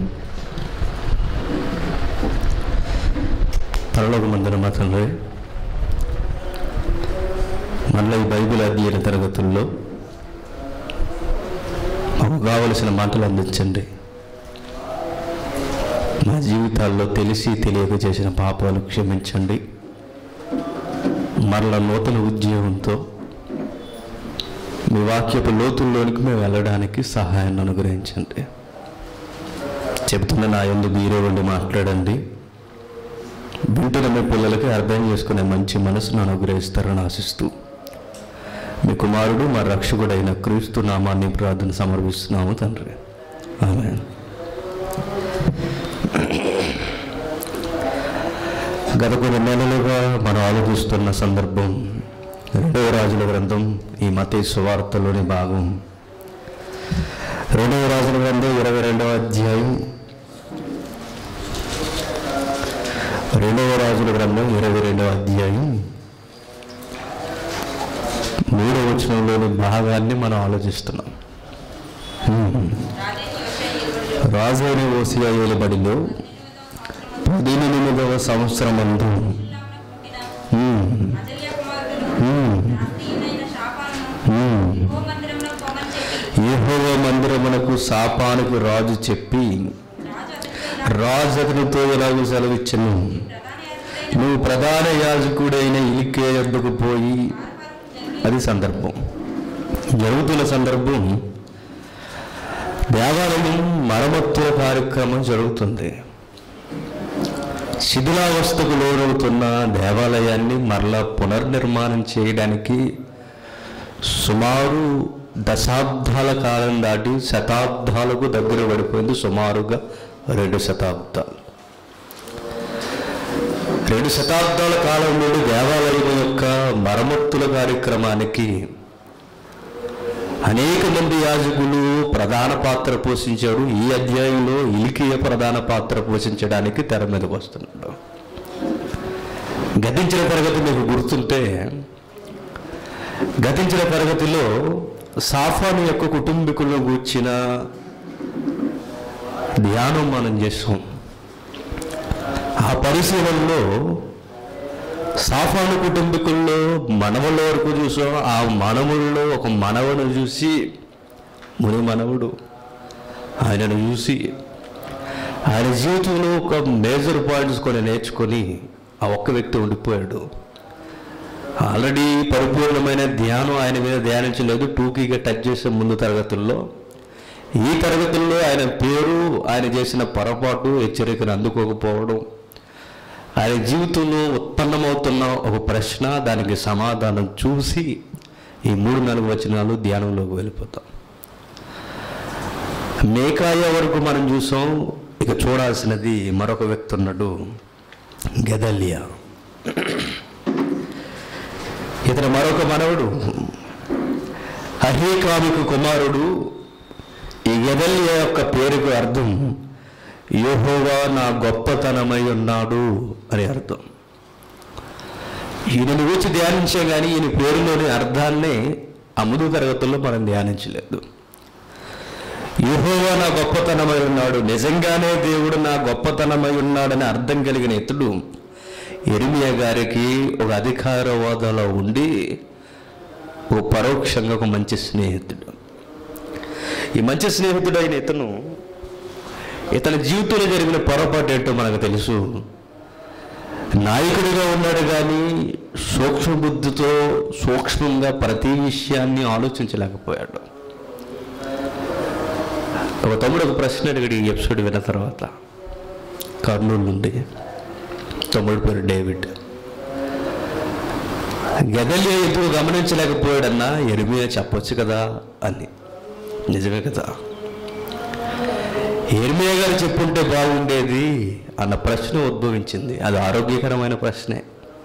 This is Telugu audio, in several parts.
పరలోక మందిర మా తండ్రి మళ్ళీ ఈ బైబిల్ అధ్యయన తరగతుల్లో మాకు కావలసిన మాటలు అందించండి మా జీవితాల్లో తెలిసి తెలియక చేసిన పాపాలు క్షమించండి మరల నూతన ఉద్యోగంతో మీ వాక్యపు లోతుల్లోనికి మేము వెళ్ళడానికి సహాయాన్ని అనుగ్రహించండి చెబుతున్న నా ఎందు మీరే ఉండి మాట్లాడండి వింటున్న మీ పిల్లలకి అర్థం చేసుకునే మంచి మనసును అనుగ్రహిస్తారని ఆశిస్తూ మీ కుమారుడు మా రక్షకుడైన క్రీస్తు నామాన్ని ప్రార్థన సమర్పిస్తున్నాము తండ్రి ఆమె గత కొన్ని నెలలుగా మనం ఆలోచిస్తున్న సందర్భం రెండవ రాజుల గ్రంథం ఈ మత సువార్తలోని భాగం రెండవ రాజుల గ్రంథం ఇరవై రెండవ అధ్యాయం రెండవ రాజుల గ్రంథం ఇరవై రెండవ అధ్యాయం మూడవ వచనంలోని భాగాన్ని మనం ఆలోచిస్తున్నాం హ్మ్. రాజు అయిన ఓసియా ఏలుబడిలో పదిహేనిమిదవ సంవత్సరం అందు యెహోవా మందిరమునకు శాపానికి రాజు చెప్పి రాజు అతనితో ఎలాగో సెలవిచ్చను నువ్వు ప్రధాన యాజకుడైన ఇలికే యొద్దకు పోయి అది సందర్భం జరుగుతున్న సందర్భం దేవాలయం మరమ్మతుల కార్యక్రమం జరుగుతుంది శిథిలావస్థకు లోనవుతున్న దేవాలయాన్ని మరలా పునర్నిర్మాణం చేయడానికి సుమారు దశాబ్దాల కాలం దాటి శతాబ్దాలకు దగ్గర పడిపోయింది సుమారుగా రెండు శతాబ్దాలు రెండు శతాబ్దాల కాలం నుండి దేవాలయం యొక్క మరమ్మతుల కార్యక్రమానికి అనేక మంది యాజకులు ప్రధాన పాత్ర పోషించాడు ఈ అధ్యాయంలో ఇలికియ ప్రధాన పాత్ర పోషించడానికి తెర మీదకి వస్తున్నాడు గతించిన తరగతి మీకు గుర్తుంటే గతించిన తరగతిలో సాఫాను యొక్క కుటుంబీకులను గూర్చిన ధ్యానం మనం చేసాం ఆ పరిశీలనలో సాఫాను కుటుంబీకుల్లో మనవల వరకు చూసాం ఆ మనవుల్లో ఒక మనవను చూసి ముని మనవుడు ఆయనను చూసి ఆయన జీవితంలో ఒక మేజర్ పాయింట్స్ కొన్ని నేర్చుకొని ఆ ఒక్క వ్యక్తి ఉండిపోయాడు ఆల్రెడీ పరిపూర్ణమైన ధ్యానం ఆయన మీద ధ్యానించలేదు టూకీగా టచ్ చేసే ముందు తరగతుల్లో ఈ తరగతుల్లో ఆయన పేరు ఆయన చేసిన పొరపాటు హెచ్చరికను అందుకోకపోవడం ఆయన జీవితంలో ఉత్పన్నమవుతున్న ఒక ప్రశ్న దానికి సమాధానం చూసి ఈ మూడు నాలుగు వచనాలు ధ్యానంలోకి వెళ్ళిపోతాం మేకాయ వరకు మనం చూసాం ఇక చూడాల్సినది మరొక వ్యక్తి ఉన్నాడు గెదల్యా ఇతను మరొక మనవడు అహీకామికు కుమారుడు ఈ గెదల్య యొక్క పేరుకు అర్థం యెహోవా నా గొప్పతనమై ఉన్నాడు అని అర్థం ఈయనను గురించి ధ్యానించాం కానీ ఈయన పేరులోని అర్థాన్ని అముదు తరగతుల్లో మనం ధ్యానించలేదు యెహోవా నా గొప్పతనమై ఉన్నాడు నిజంగానే దేవుడు నా గొప్పతనమై ఉన్నాడని అర్థం కలిగిన ఇతడు ఎరిమియా గారికి ఒక అధికార హోదాలో ఉండి ఓ పరోక్షంగా ఒక మంచి స్నేహితుడు ఈ మంచి స్నేహితుడు అయిన ఇతను ఇతని జీవితంలో జరిగిన పొరపాటు ఏంటో మనకు తెలుసు నాయకుడిగా ఉన్నాడు కానీ సూక్ష్మ బుద్ధితో సూక్ష్మంగా ప్రతి విషయాన్ని ఆలోచించలేకపోయాడు ఒక తమ్ముడు ఒక ప్రశ్న అడిగాడు ఈ ఎపిసోడ్ విన్న తర్వాత కర్నూలు నుండి తమ్ముడి పేరు డేవిడ్ గదలి ఎందుకు గమనించలేకపోయాడన్నా ఎరిమియా చెప్పొచ్చు కదా అని నిజమే కదా ఎర్మియా గారు చెప్పుంటే బాగుండేది అన్న ప్రశ్న ఉద్భవించింది అది ఆరోగ్యకరమైన ప్రశ్నే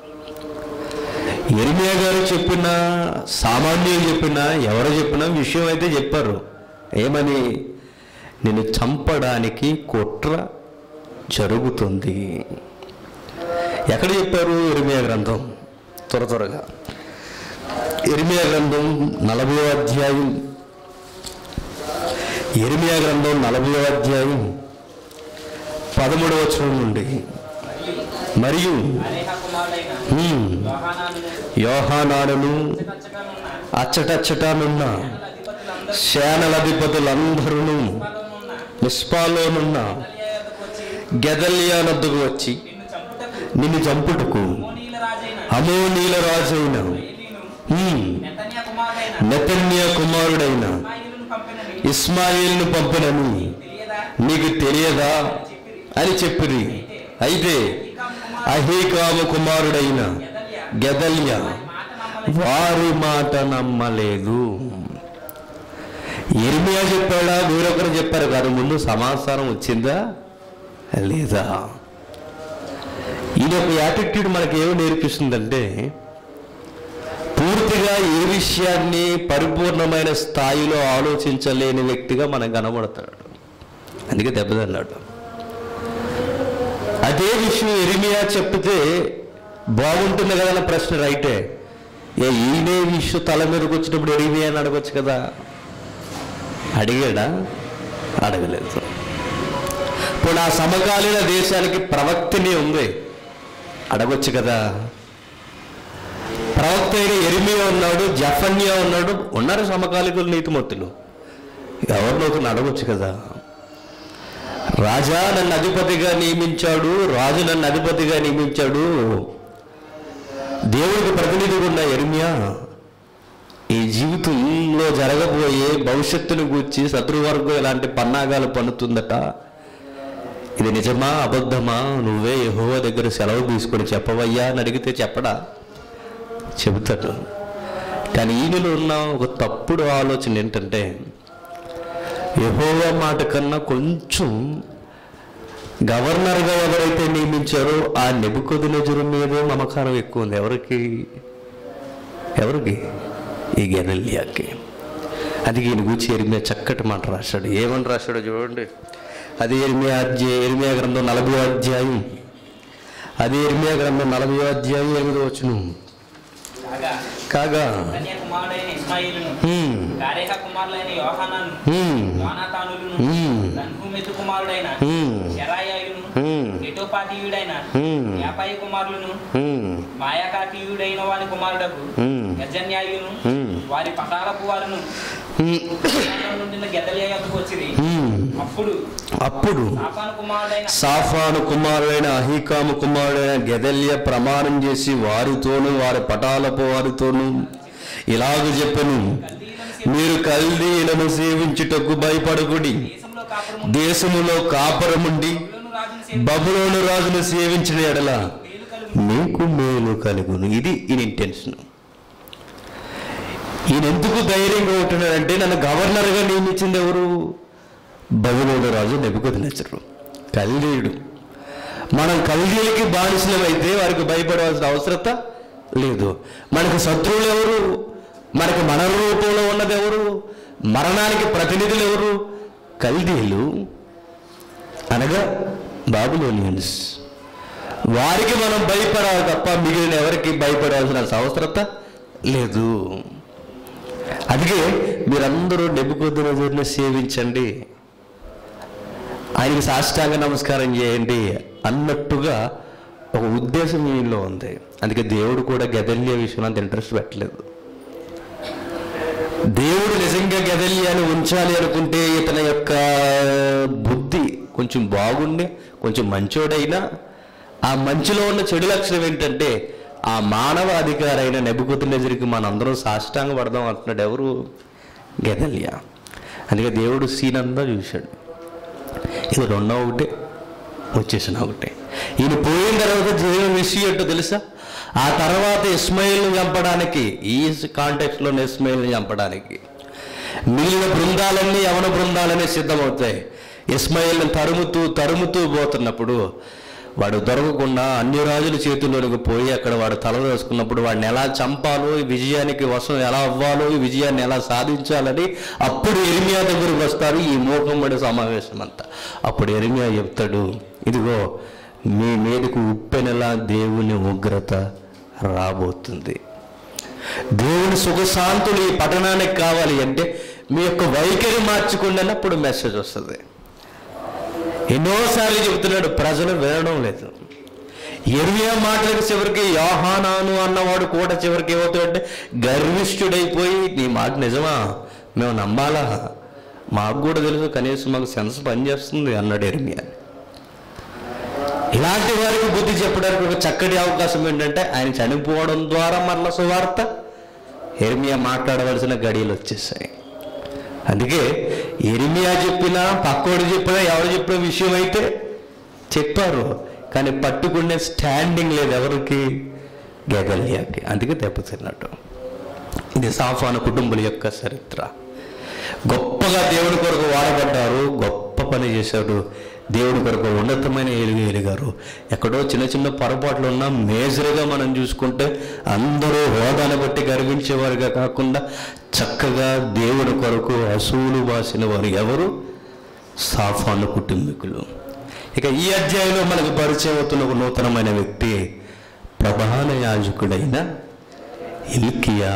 ఎర్మియా గారు చెప్పిన సామాన్యులు చెప్పినా ఎవరు చెప్పినా విషయం అయితే చెప్పారు ఏమని నేను చంపడానికి కుట్ర జరుగుతుంది ఎక్కడ చెప్పారు ఎర్మియా గ్రంథం త్వర త్వరగా ఎర్మియా గ్రంథం నలభై అధ్యాయం ఎరిమియా గ్రంథం నలభై అధ్యాయం పదమూడు వచనం నుండి మరియు అరేహ కుమారుడైన హ్మ్, యోహానాను యోహానాడును చచ్చగానున్న అచ్చటచ్చటానున్న అధిపతులందరూ సేనల అధిపతులందరూ ఉన్న నిష్పాలోనున్న యొద్దకు వచ్చి గెదల్యా నద్దుకు వచ్చి నిన్ను చంపుటకు నిన్ను చంపుటకు మోనీల రాజైన అమోనీల రాజైన ఏలీను హ్మ్, నెతన్యా కుమారుడైన నెతన్య కుమారుడైన ఇస్మాయిలును పంపినని ఇస్మాయిల్ను పంపినని తెలియదా నీకు తెలియదా అని చెప్పిరి అయితే ఇకాము కుమారు అహీకాము కుమారుడైన గెదల్యా గెదల్య మాట నమ్మలేదు వారి మాట నమ్మలేదు ఇర్మియా చెప్పాడా వేరొకరు చెప్పారు కాదు ముందు సమాచారం వచ్చిందా లేదా ఇది ఒక యాటిట్యూడ్ మనకి ఏమి నేర్పిస్తుందంటే పూర్తిగా ఏ విషయాన్ని పరిపూర్ణమైన స్థాయిలో ఆలోచించలేని వ్యక్తిగా మనం కనబడతాడు అందుకే దెబ్బతన్నాడు అదే విషయం ఎరిమియా చెప్తే బాగుంటుంది కదా అన్న ప్రశ్న రైటే ఏ ఈయనే విషయం తల మీదకి వచ్చినప్పుడు ఎరిమియా అని అడగొచ్చు కదా అడిగాడా అడగలేదు ఇప్పుడు ఆ సమకాలీన దేశానికి ప్రవక్తనే ఉంది అడగొచ్చు కదా ప్రవక్త అయిన ఎరిమియా ఉన్నాడు జఫన్యా ఉన్నాడు ఉన్నారు సమకాలికులు నీతిమూర్తులు ఎవరినో ఒకరిని అడగొచ్చు కదా రాజా నన్ను అధిపతిగా నియమించాడు రాజు నన్ను అధిపతిగా నియమించాడు దేవుడికి ప్రతినిధిగా ఉన్న ఎర్మియా ఈ జీవితంలో జరగబోయే భవిష్యత్తును గూర్చి శత్రువర్గం ఇలాంటి పన్నాగాలు పన్నుతుందట ఇది నిజమా అబద్ధమా నువ్వే యెహోవా దగ్గర సెలవు తీసుకొని చెప్పవయ్యా అని అడిగితే చెప్పడా చెబుతాడు కానీ ఈయనలో ఉన్న ఒక తప్పుడు ఆలోచన ఏంటంటే యెహోవా మాట కన్నా కొంచెం గవర్నర్గా ఎవరైతే నియమించారో ఆ నెబుకొది నజరు మీద మమకారం ఎక్కువ ఉంది ఎవరికి ఎవరికి ఈ గెరల్యాకి అది ఈయన గురించి ఎరిమియా చక్కటి మాట రాశాడు ఏమని రాశాడో చూడండి అది ఎరిమియా అధ్యాయ ఎరిమియా గ్రంథం నలభై అధ్యాయం అది ఎరిమియా గ్రంథం నలభై అధ్యాయం ఎనిమిదో వచ్చును కాగా కాగా నెతన్యా కుమారుడైన ఇస్మాయిలును హ్మ్, కారేహ కుమారులైన యోహానాను హ్మ్, యోనాతానులను హ్మ్, ధన్హుమెతు కుమారుడైన హ్మ్, శరాయాయును హ్మ్, నెటోపాతీయుడైన హ్మ్, యాపాయి కుమారులను హ్మ్, మాయాకాతీయుడైన వాని కుమారుడకు హ్మ్, గజన్యాయును హ్మ్, వారి పటాలపు వారును హ్మ్, నుండిన గెదలియా యొద్దకు వచ్చిరి హ్మ్. అప్పుడు అప్పుడు సాపాను కుమారుడైన సాఫాను కుమారుడైన అహీకాము కుమారుడైన గెదల్య ప్రమాణం చేసి వారితోనూ వారి పటాలపు వారితోనూ ఇలాగ చెప్పను మీరు కల్దీలను సేవించుటకు భయపడకుడి దేశంలో కాపురము దేశములో కాపురముండి బబులోను రాజును సేవ బబులోను రాజును సేవించిన ఎడల మేలు కలుగు మీకు మేలు కలుగును ఇది ఈయన ఇంటెన్షన్ ఈయన ఎందుకు ధైర్యంగా ఉంటున్నాడంటే నన్ను గవర్నర్గా నియమించింది ఎవరు బబులోను రాజు నెబుకొదినెచ్చరు కల్దీయుడు మనం కల్దీలకి బానిసలమైతే వారికి భయపడవలసిన అవసరత లేదు మనకు శత్రువులు ఎవరు మనకు మన రూపంలో ఉన్నది ఎవరు మరణానికి ప్రతినిధులు ఎవరు కల్దీలు అనగా బాబులోనియన్స్ వారికి మనం భయపడాలి తప్ప మిగిలిన ఎవరికి భయపడాల్సిన అవసరత లేదు అందుకే మీరందరూ నెబ్బుకొద్దున సేవించండి ఆయనకి సాష్టాంగ నమస్కారం చేయండి అన్నట్టుగా ఒక ఉద్దేశం ఈయనలో ఉంది అందుకే దేవుడు కూడా గెదల్య విషయం అంత ఇంట్రెస్ట్ పెట్టలేదు దేవుడు నిజంగా గెదల్యాన్ని ఉంచాలి అనుకుంటే ఇతని యొక్క బుద్ధి కొంచెం బాగుండి కొంచెం మంచోడైనా ఆ మంచిలో ఉన్న చెడు లక్షణం ఏంటంటే ఆ మానవ అధికారైన నెబుకొద్దునెజరికి మనందరం సాష్టాంగ పడదాం అంటున్నాడు ఎవరు గెదల్యా అందుకే దేవుడు సీన్ అంతా చూశాడు ఇది రెండో ఒకటే వచ్చేసిన ఒకటే ఈయన పోయిన తర్వాత జరిగిన విషయం ఏంటో తెలుసా ఆ తర్వాత ఇస్మాయిల్ని చంపడానికి ఈ కాంటెక్స్లోనే ఇస్మాయిల్ని చంపడానికి మిగిలిన బృందాలన్నీ యవన బృందాలన్నీ సిద్ధమవుతాయి ఇస్మాయిల్ని తరుముతూ తరుముతూ పోతున్నప్పుడు వాడు దొరకకుండా అన్ని రాజుల చేతుల్లోనికి పోయి అక్కడ వాడు తల వేసుకున్నప్పుడు వాడిని ఎలా చంపాలో ఈ విజయానికి వశం ఎలా అవ్వాలో ఈ విజయాన్ని ఎలా సాధించాలని అప్పుడు ఎరిమియా దగ్గరకు వస్తారు ఈ మూకమ్మడి సమావేశం అంతా అప్పుడు ఎరిమియా చెప్తాడు ఇదిగో మీ మీదకు ఉప్పెనలా దేవుని ఉగ్రత రాబోతుంది దేవుని సుఖశాంతులు ఈ పట్టణానికి కావాలి అంటే మీ యొక్క వైఖరి మార్చుకోండి అని అప్పుడు మెసేజ్ వస్తుంది ఎన్నోసార్లు చెబుతున్నాడు ప్రజలు వినడం లేదు ఎరువే మాటలకు చివరికి యోహానాను అన్నవాడు కూడా చివరికి ఏమవుతాడంటే గర్విష్ఠుడైపోయి నీ మాట నిజమా మేము నమ్మాలా మాకు కూడా తెలుసు కనీసం మాకు సెన్స్ పనిచేస్తుంది అన్నాడు ఎరిమియా ఇలాంటి వారికి బుద్ధి చెప్పడానికి ఒక చక్కటి అవకాశం ఏంటంటే ఆయన చనిపోవడం ద్వారా మరల సువార్త ఎరిమియా మాట్లాడవలసిన గడియలు వచ్చేసాయి అందుకే ఎరిమియా చెప్పినా పక్కోడు చెప్పినా ఎవరు చెప్పిన విషయం అయితే చెప్పారు కానీ పట్టుకునే స్టాండింగ్ లేదు ఎవరికి గెగల్యాకి అందుకే దెబ్బతిన్నట్టు ఇది సాఫాను కుటుంబుల యొక్క చరిత్ర గొప్పగా దేవుడి కొరకు వాడబడ్డారు గొప్ప పని చేశారు దేవుడి కొరకు ఉన్నతమైన ఎలుగు ఎలిగారు ఎక్కడో చిన్న చిన్న పొరపాట్లు ఉన్నా మేజర్గా మనం చూసుకుంటే అందరూ హోదాను బట్టి గర్వించేవారుగా కాకుండా చక్కగా దేవుడి కొరకు అసూలు వాసిన వారు ఎవరు సాఫాను కుటుంబీకులు ఇక ఈ అధ్యాయంలో మనకు పరిచయం అవుతున్న ఒక నూతనమైన వ్యక్తి ప్రధాన యాజకుడైన ఇల్కియా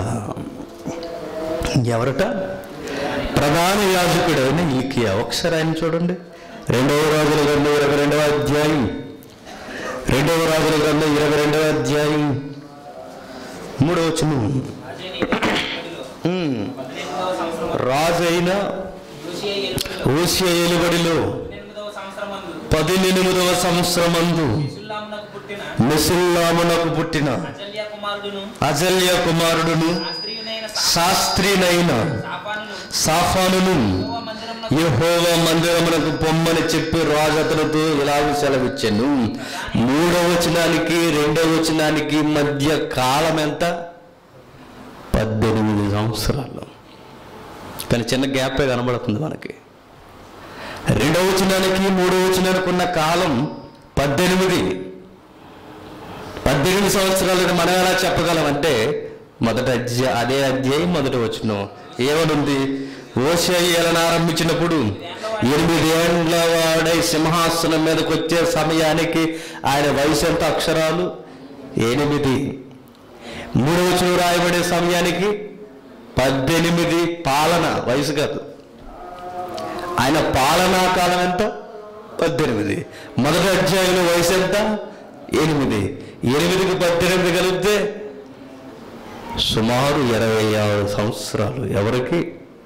ఎవరట ప్రధాన యాజకుడైన ఇల్కియా ఒకసారి ఆయన చూడండి రెండవ రాజుల గ్రంథం ఇరవై రెండవ అధ్యాయం రెండవ రాజుల గ్రంథం ఇరవై రెండవ అధ్యాయం మూడవ వచనం రాజైన ఏలుబడిలో ఉమ్. పద్దెనిమిదవ సంవత్సరం రాజు అయిన యోషియా ఏలుబడిలో ఓసియా ఏలుబడిలో పద్దెనిమిదవ సంవత్సరమందు పదినెనిమిదవ సంవత్సరమందు సుల్లామునకు పుట్టిన మిసిల్లామునకు పుట్టిన అజల్య కుమారుడును అజల్య కుమారుడును శాస్త్రీయునైన శాస్త్రినైన సాపానును సాఫానును యెహోవా మందిరమునకు యెహోవా మందిరమునకు పొమ్మని చెప్పి రాజు అతనితో ఇలాగ సెలవిచ్చాను మూడవ వచనానికి రెండవ వచనానికి మధ్య కాలం ఎంత పద్దెనిమిది సంవత్సరాలు కానీ చిన్న గ్యాపే కనబడుతుంది మనకి రెండవ వచనానికి మూడవ వచనానికి ఉన్న కాలం పద్దెనిమిది పద్దెనిమిది సంవత్సరాలని మనం ఎలా చెప్పగలం అంటే మొదట అధ్యాయ అదే అధ్యాయం మొదట వచ్చిన ఏమనుంది ఓషయ్యాలను ఆరంభించినప్పుడు ఎనిమిది ఏండ్ల వాడై సింహాసనం మీదకి వచ్చే సమయానికి ఆయన వయసు ఎంత అక్షరాలు ఎనిమిది మూడవ వచనం రాయబడే సమయానికి పద్దెనిమిది పాలన వయసు కాదు ఆయన పాలనా కాలం ఎంత పద్దెనిమిది మొదటి అధ్యాయంలో వయసు ఎంత ఎనిమిది ఎనిమిదికి పద్దెనిమిది కలిపితే సుమారు ఇరవై ఆరు సంవత్సరాలు ఎవరికి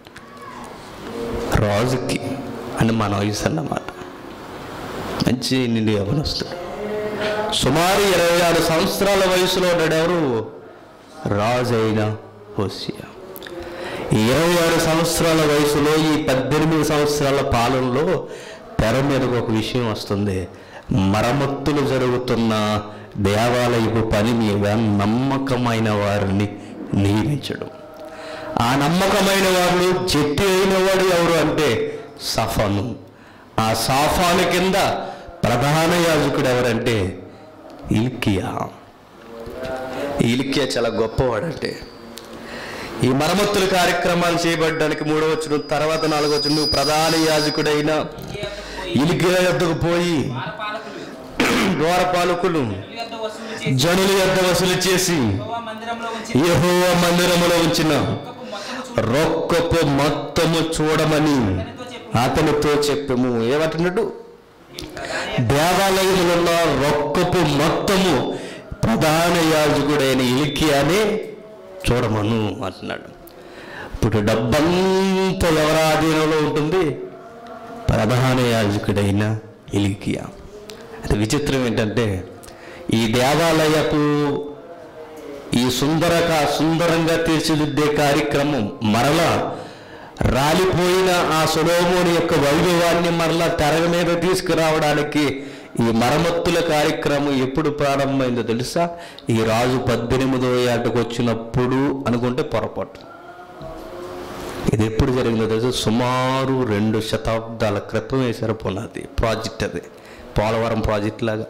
రాజుకి అని మన వయసు అన్నమాట మంచి నిండు యవనస్తుడు సుమారు ఇరవై ఆరు సంవత్సరాల వయసులో ఉన్నాడు ఎవరు రాజు అయిన హోసియా ఈ ఇరవై ఆరు సంవత్సరాల వయసులో ఈ పద్దెనిమిది సంవత్సరాల పాలనలో తెర మీదకు ఒక విషయం వస్తుంది మరమ్మతులు జరుగుతున్న దేవాలయపు పని మీద నమ్మకమైన వారిని నియమించడం ఆ నమ్మకమైన వారు చెట్టు అయిన వాడు ఎవరు అంటే సఫాను ఆ సాఫాను కింద ప్రధాన యాజకుడు ఎవరంటే ఇల్కియా ఇల్కియా చాలా గొప్పవాడంటే ఈ మరమ్మతుల కార్యక్రమాలు చేయబడ్డానికి మూడో వచ్చిన తర్వాత నాలుగో వచ్చిన నువ్వు ప్రధాన యాజకుడైన ఇలికియా యొద్దకు పోయి పాలకులు ద్వారపాలకులు యొద్ద వసూలు చేసి జనుల యొద్ద వసూలు చేసి యెహోవా మందిరంలో ఉంచి యెహోవా మందిరములో ఉంచిన ఒక్కపు మొత్తము చూడు రొక్కపు మొత్తము చూడమని అతనితో చెప్పము ఏమంటున్నాడు దేవాలయంలో ఉన్న రొక్కపు మొత్తము ప్రధాన యాజకుడైన ఇలికియానే చూడమను అంటున్నాడు ఇప్పుడు డబ్బంతా ఎవరి ఆధీనంలో ఉంటుంది ప్రధాన యాజకుడైన ఇలికియా అది విచిత్రం ఏంటంటే ఈ దేవాలయపు ఈ సుందరక సుందరంగా తీర్చిదిద్దే కార్యక్రమం మరలా రాలిపోయిన ఆ సొలోమోని యొక్క వైభవాన్ని మరలా తెర మీద తీసుకురావడానికి ఈ మరమ్మత్తుల కార్యక్రమం ఎప్పుడు ప్రారంభమైందో తెలుసా ఈ రాజు పద్దెనిమిదో ఏటకు వచ్చినప్పుడు అనుకుంటే పొరపాటు ఇది ఎప్పుడు జరిగిందో తెలుసు సుమారు రెండు శతాబ్దాల క్రితం వేశారు పునాది ప్రాజెక్ట్ అది పోలవరం ప్రాజెక్ట్ లాగా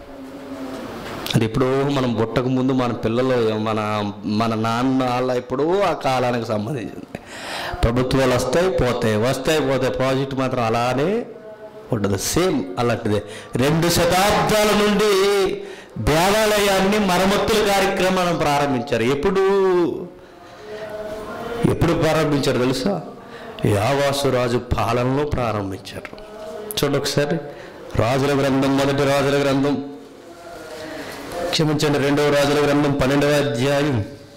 అది ఎప్పుడో మనం పుట్టక ముందు మన పిల్లలు మన మన నాన్న వాళ్ళ ఎప్పుడో ఆ కాలానికి సంబంధించింది ప్రభుత్వాలు వస్తాయి పోతాయి వస్తాయి పోతాయి ప్రాజెక్ట్ మాత్రం అలానే ఉండదు సేమ్ అలాంటిదే రెండు శతాబ్దాల నుండి దేవాలయాన్ని మరమ్మతుల కార్యక్రమాన్ని ప్రారంభించారు ఎప్పుడు ఎప్పుడు ప్రారంభించారు తెలుసా యావాసు రాజు పాలనలో ప్రారంభించారు చూడండి ఒకసారి రాజుల గ్రంథం మొదటి రాజుల గ్రంథం క్షమించండి రెండవ రాజుల గ్రంథం పన్నెండవ అధ్యాయం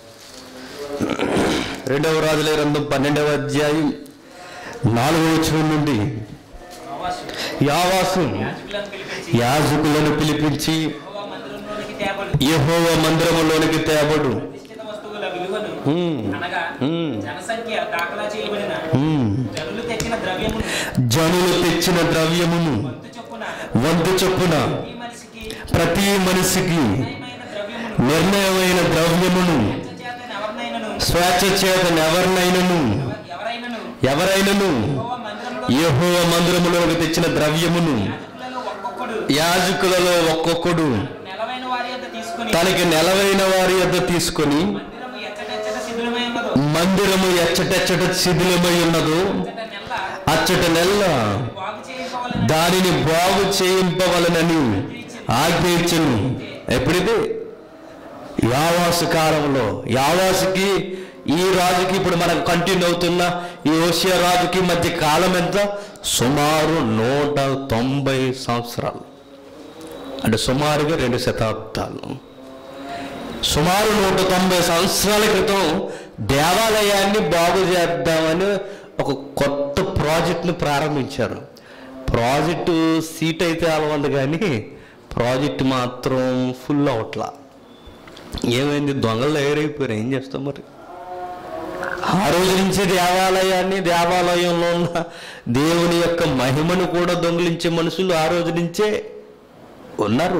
రెండవ రాజుల గ్రంథం పన్నెండవ అధ్యాయం నాలుగవ వచనం నుండి యోవాషు యావాసు యాజకులను పిలిపించి యాజకులను పిలిపించి యెహోవా మందిరంలోనికి తేబడు యెహోవా మందిరములోనికి తేబడు ప్రతిష్ఠిత వస్తువుల విలువను హ్మ్. అనగా హ్మ్. జనసంఖ్య దాఖలా చేయబడిన హ్మ్. జనులు తెచ్చిన ద్రవ్యమును జనులు తెచ్చిన ద్రవ్యమును వంతు చొప్పున వంతు చొప్పున ఈ మనిషికి ప్రతి మనిషికి న్యాయమైన ద్రవ్యమును నిర్ణయమైన ద్రవ్యమును చేత ఎవరినైనను స్వేచ్ఛ చేత ఎవరినైనను ఎవరైనను ఎవరైనను యెహోవా మందిరంలో యెహోవా మందిరములోకి తెచ్చిన ద్రవ్యమును యాజకులలో ఒక్కొక్కడు యాజకులలో ఒక్కొక్కడు నెలవైన వారి యొద్ద తీసుకుని తనకి నెలవైన వారి యొద్ద తీసుకొని మందిరము ఎచ్చటెచ్చట శిథిలమై ఉన్నదో మందిరము ఎచ్చటెచ్చట శిథిలమై ఉన్నదో అచ్చట అచ్చట నెల నెల్ల బాగు చేయవలన దానిని బాగు చేయింపవలనని ఆజ్ఞయించను ఎప్పుడిది యావాసు కాలంలో యావాసుకి ఈ రాజుకి ఇప్పుడు మనకు కంటిన్యూ అవుతున్న ఈ ఓషియా రాజుకి మధ్య కాలం ఎంత సుమారు నూట తొంభై సంవత్సరాలు అంటే సుమారుగా రెండు శతాబ్దాలు సుమారు నూట తొంభై సంవత్సరాల క్రితం దేవాలయాన్ని బాగు చేద్దామని ఒక కొత్త ప్రాజెక్ట్ను ప్రారంభించారు ప్రాజెక్టు సీట్ అయితే అలవంది కానీ ప్రాజెక్ట్ మాత్రం ఫుల్ అవట్లా ఏమైంది దొంగలు ఎగరైపోయారు ఏం చేస్తాం మరి ఆ రోజు నుంచి దేవాలయాన్ని దేవాలయంలో ఉన్న దేవుని యొక్క మహిమను కూడా దొంగిలించే మనుషులు ఆ రోజు నుంచే ఉన్నారు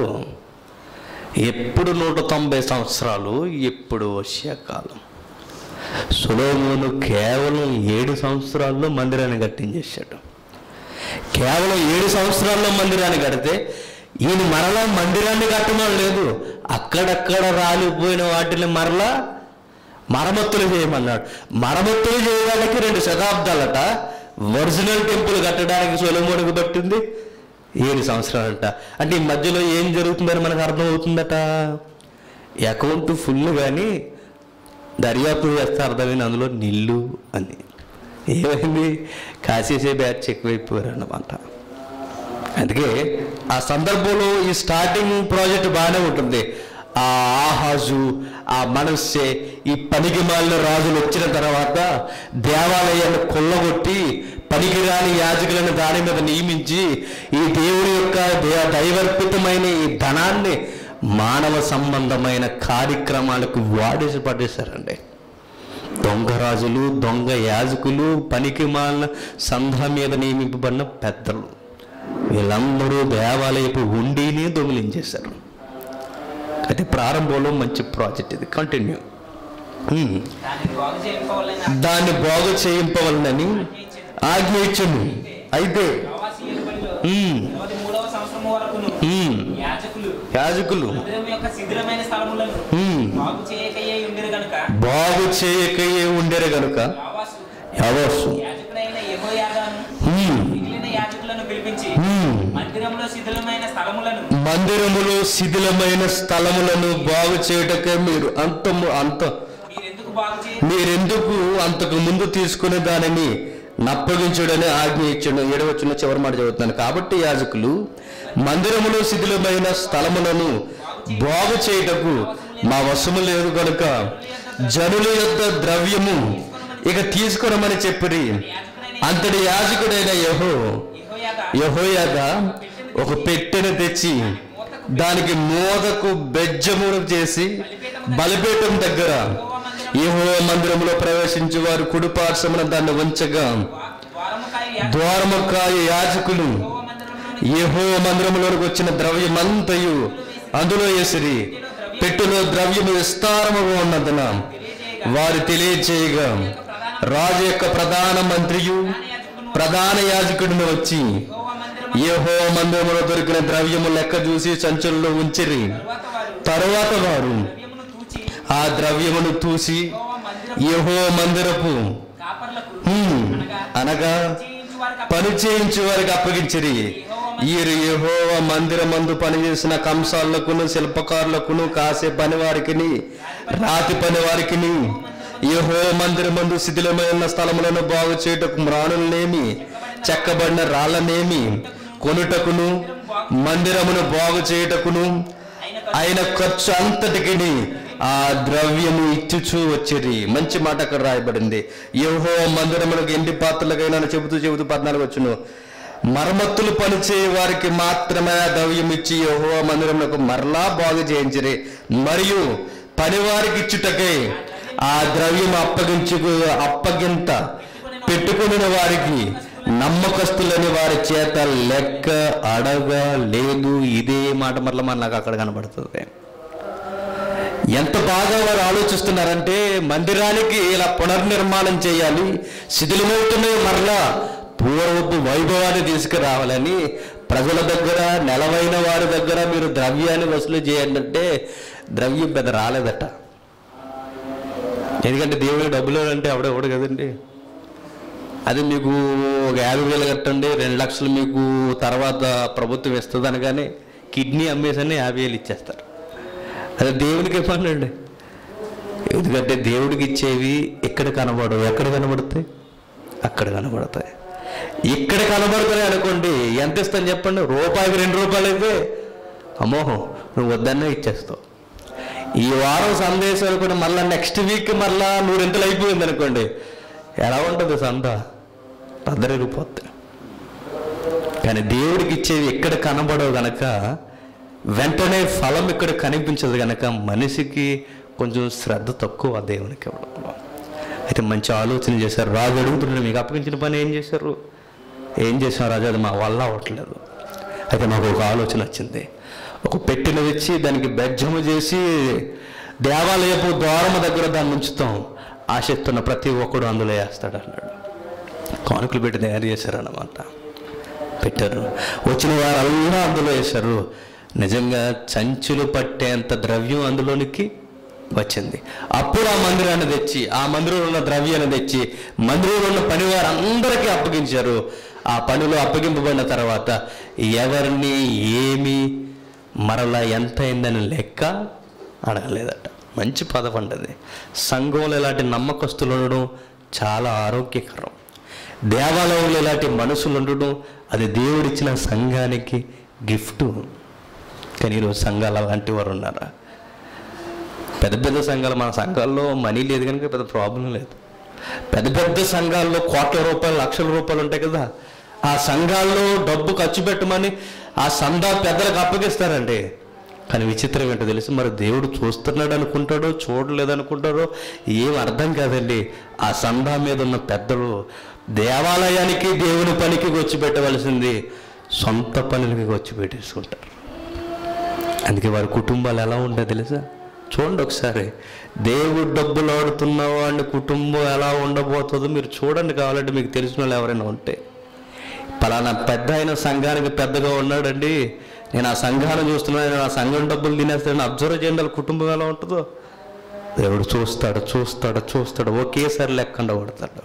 ఎప్పుడు నూట తొంభై సంవత్సరాలు ఎప్పుడు వర్షాకాలం సులోమోను కేవలం ఏడు సంవత్సరాల్లో మందిరాన్ని కట్టించేశాడు కేవలం ఏడు సంవత్సరాల్లో మందిరాన్ని కడితే ఈయన మరలా మందిరాన్ని కట్టడం లేదు అక్కడక్కడ రాలిపోయిన వాటిని మరలా మరమ్మతులు చేయమన్నాడు మరమ్మతులు చేయడానికి రెండు శతాబ్దాలట ఒరిజినల్ టెంపుల్ కట్టడానికి సొలమోనికి పట్టింది ఏడు సంవత్సరాలట అంటే ఈ మధ్యలో ఏం జరుగుతుందని మనకు అర్థమవుతుందట అకౌంట్ ఫుల్ కానీ దర్యాప్తు చేస్తే అర్థమైంది అందులో నిల్లు అని ఏమైంది కాసేసే బ్యాచ్ ఎక్కువైపోయారు అన్నమాట అందుకే ఆ సందర్భంలో ఈ స్టార్టింగ్ ప్రాజెక్ట్ బాగానే ఉంటుంది ఆ ఆహాజు ఆ మనస్సే ఈ పనికి మాలిన రాజులు వచ్చిన తర్వాత దేవాలయాన్ని కొల్లగొట్టి పనికిరాని యాజకులను దాని మీద నియమించి ఈ దేవుడి యొక్క దే- దైవర్పితమైన ఈ ధనాన్ని మానవ సంబంధమైన కార్యక్రమాలకు వాడేసి పడేశారండి దొంగ రాజులు దొంగ యాజకులు పనికి మాలిన సంఘ మీద నియమింపబడిన పెద్దలు వీళ్ళందరూ దేవాలయపు ఉండిని దొంగిలించేశారు అయితే ప్రారంభంలో మంచి ప్రాజెక్ట్ ఇది కంటిన్యూ దాన్ని బాగు చేయవలన దాన్ని బాగు చేయింపవలనని ఆజ్ఞ ఇచ్చును అయితే యోవాషు ఏలుబడిలో ఉమ్, ఇరవై మూడవ సంవత్సరం వరకును ఉమ్, యాజకులు యాజకులు మందిరం యొక్క శిథిలమైన స్థలములను ఉమ్, బాగు చేయకయే ఉండేది గనుక బాగు చేయకయే ఉండేరు గనుక యోవాషు యవస్సు యాజకుడైన యెహోయాదాను ఉమ్, మిగిలిన యాజకులను పిలిపించి ఉమ్. మందిరంలో శిథిలమైన స్థలములను మందిరములో శిథిలమైన స్థలములను బాగు చేయటకే మీరు అంత అంత మీరెందుకు బాగు చేయ మీరెందుకు అంతకు ముందు తీసుకునే దానిని నప్పగించుడని ఆజ్ఞ ఇచ్చాడు ఏడవచ్చిన చివరి మాట చదువుతున్నాను కాబట్టి యాజకులు మందిరములో శిథిలమైన స్థలములను బాగు చేయుటకు మా వశము లేదు కనుక జనుల యొక్క ద్రవ్యము ఇక తీసుకురమని చెప్పిరి అంతటి యాజకుడైన యహో యెహోయాదా యహోయాగా ఒక పెట్టెను తెచ్చి దానికి మోదకు బెజ్జమును చేసి బలిపీఠం దగ్గర యహో మందిరంలో ప్రవేశించి వారు కుడిపార్శ్వమున దాన్ని ఉంచగా ద్వారముకాయ ద్వారముకాయ యాజకులు యెహోవా మందిరంలోని యహో మందిరములోనికి వచ్చిన ద్రవ్యమంతయు అందులో వేసిరి పెట్టులో ద్రవ్యము విస్తారముగా ఉన్నదన వారు తెలియజేయగా రాజు యొక్క ప్రధాన మంత్రియు ప్రధాన యాజకుడిని వచ్చి యెహోవా మందిరం యహో మందిరములో దొరికిన ద్రవ్యము లెక్క చూసి సంచుల్లో ఉంచిరి తరువాత తరువాత వారు వారు ద్రవ్యమును తూచి ఆ ద్రవ్యమును చూసి యెహోవా మందిరం యహో మందిరపు కాపర్లకు హ్మ్, అనగా అనగా చేయించు వారికి పని చేయించు వారికి అప్పగించిరి వీరు యెహోవ మందిరమందు పనిచేసిన కంసాలకును శిల్పకారులకును కాసే పని వారికిని రాతి పని వారికిని యెహో మందిరమందు శిథిలమైన స్థలములను బాగు చేయుటకు మ్రాణులనేమి చెక్కబడిన రాళ్ళనేమి కొనుటకును మందిరమును బాగు చేయుటకును ఆయన ఆయన ఖర్చు అంతటికి ఆ ద్రవ్యము ఇచ్చుచూ వచ్చిరి మంచి మాట అక్కడ రాయబడింది యోహో మందిరములకు ఎండి పాత్రలకైనా చెబుతూ చెబుతూ పద్నాలుగు వచ్చును మరమ్మత్తులు పనిచేయ వారికి మాత్రమే ఆ ద్రవ్యం ఇచ్చి యోహో మందిరములకు మరలా బాగు చేయించిరి మరియు పనివారికి ఇచ్చుటకై ఆ ద్రవ్యం అప్పగించుకు అప్పగింత పెట్టుకుని వారికి నమ్మకస్తులని వారి చేత లెక్క అడగ లేదు ఇదే మాట మరల మన నాకు అక్కడ కనబడుతుంది ఎంత బాగా వారు ఆలోచిస్తున్నారంటే మందిరానికి ఇలా పునర్నిర్మాణం చేయాలి శిథిలమవుతున్న మరలా పూర్వపు వైభవాన్ని తీసుకురావాలని ప్రజల దగ్గర నెలవైన వారి దగ్గర మీరు ద్రవ్యాన్ని వసూలు చేయండి అంటే ద్రవ్యం పెద్ద రాలేదట ఎందుకంటే దేవుడి డబ్బులు అంటే ఎవడెవడు కదండి అది మీకు ఒక యాభై వేలు కట్టండి రెండు లక్షలు మీకు తర్వాత ప్రభుత్వం ఇస్తుంది అనగానే కిడ్నీ అమ్మేసని యాభై వేలు ఇచ్చేస్తారు అది దేవుడికి ఇవ్వండి ఎందుకంటే దేవుడికి ఇచ్చేవి ఎక్కడ కనబడవు ఎక్కడ కనబడతాయి అక్కడ కనబడతాయి ఇక్కడ కనబడతాయి అనుకోండి ఎంత ఇస్తాను చెప్పండి రూపాయికి రెండు రూపాయలు అయితే అమోహం నువ్వు వద్దన్నా ఇచ్చేస్తావు ఈ వారం సందేశాలు కూడా మళ్ళీ నెక్స్ట్ వీక్ మళ్ళా నూరింతలు అయిపోయింది అనుకోండి ఎలా ఉంటుంది సంత పద్దరిగిపోద్ది కానీ దేవుడికి ఇచ్చేవి ఎక్కడ కనబడవు గనక వెంటనే ఫలం ఇక్కడ కనిపించదు గనక మనిషికి కొంచెం శ్రద్ధ తక్కువ ఆ దేవునికి ఇవ్వడంలో అయితే మంచి ఆలోచన చేశారు రాజు అడుగుతున్నాడు మీకు అప్పగించిన పని ఏం చేశారు ఏం చేశారు రాజు అది మా వల్ల అవ్వట్లేదు అయితే మాకు ఒక ఆలోచన వచ్చింది ఒక పెట్టెను తెచ్చి దానికి బెజ్జము చేసి దేవాలయపు ద్వారము దగ్గర దాన్ని ఉంచుతాం ఆసక్తి ఉన్న ప్రతి ఒక్కడు అందులో వేస్తాడు అన్నాడు కానుకలు పెట్టి తయారు చేశారన్నమాట పెట్టారు వచ్చిన వారంతా అందులో వేశారు నిజంగా చంచులు పట్టేంత ద్రవ్యం అందులోనికి వచ్చింది అప్పుడు ఆ మందిరాన్ని తెచ్చి ఆ మందిరంలో ఉన్న ద్రవ్యాన్ని తెచ్చి మందిరంలో ఉన్న పని వారందరికీ అప్పగించారు ఆ పనులు అప్పగింపబడిన తర్వాత ఎవరిని ఏమి మరలా ఎంత అయిందని లెక్క అడగలేదట మంచి పదం అంటది సంఘంలో ఇలాంటి నమ్మకస్తులు ఉండడం చాలా ఆరోగ్యకరం దేవాలయంలో ఇలాంటి మనుషులు ఉండడం అది దేవుడిచ్చిన సంఘానికి గిఫ్ట్ కానీ ఈరోజు సంఘాలు అలాంటి వారు ఉన్నారా పెద్ద పెద్ద సంఘాలు మన సంఘాల్లో మనీ లేదు కనుక పెద్ద ప్రాబ్లం లేదు పెద్ద పెద్ద సంఘాల్లో కోట్ల రూపాయలు లక్షల రూపాయలు ఉంటాయి కదా ఆ సంఘాల్లో డబ్బు ఖర్చు పెట్టమని ఆ సందా పెద్దలకు అప్పగిస్తారండి కానీ విచిత్రం ఏంటో తెలుసు మరి దేవుడు చూస్తున్నాడు అనుకుంటాడో చూడలేదు అనుకుంటాడో ఏం అర్థం కాదండి ఆ సందా మీద ఉన్న పెద్దలు దేవాలయానికి దేవుని పనికి వచ్చి పెట్టవలసింది సొంత పనులకి వచ్చి పెట్టేసుకుంటారు అందుకే వారి కుటుంబాలు ఎలా ఉంటాయి తెలుసా చూడండి ఒకసారి దేవుడు డబ్బులు ఆడుతున్న వాడిని కుటుంబం ఎలా ఉండబోతుందో మీరు చూడండి కావాలంటే మీకు తెలిసిన వాళ్ళు ఎవరైనా ఉంటే పలానా పెద్ద అయిన సంఘానికి పెద్దగా ఉన్నాడండి నేను ఆ సంఘాన్ని చూస్తున్నాను నేను ఆ సంఘం డబ్బులు తినేస్తాను అబ్జర్వ్ చేయండి వాళ్ళ కుటుంబం ఎలా ఉంటుందో దేవుడు చూస్తాడు చూస్తాడు చూస్తాడు ఒకేసారి లెక్కండ పడతాడు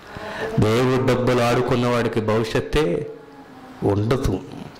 దేవుడు డబ్బులు ఆడుకున్న వాడికి భవిష్యత్తే ఉండదు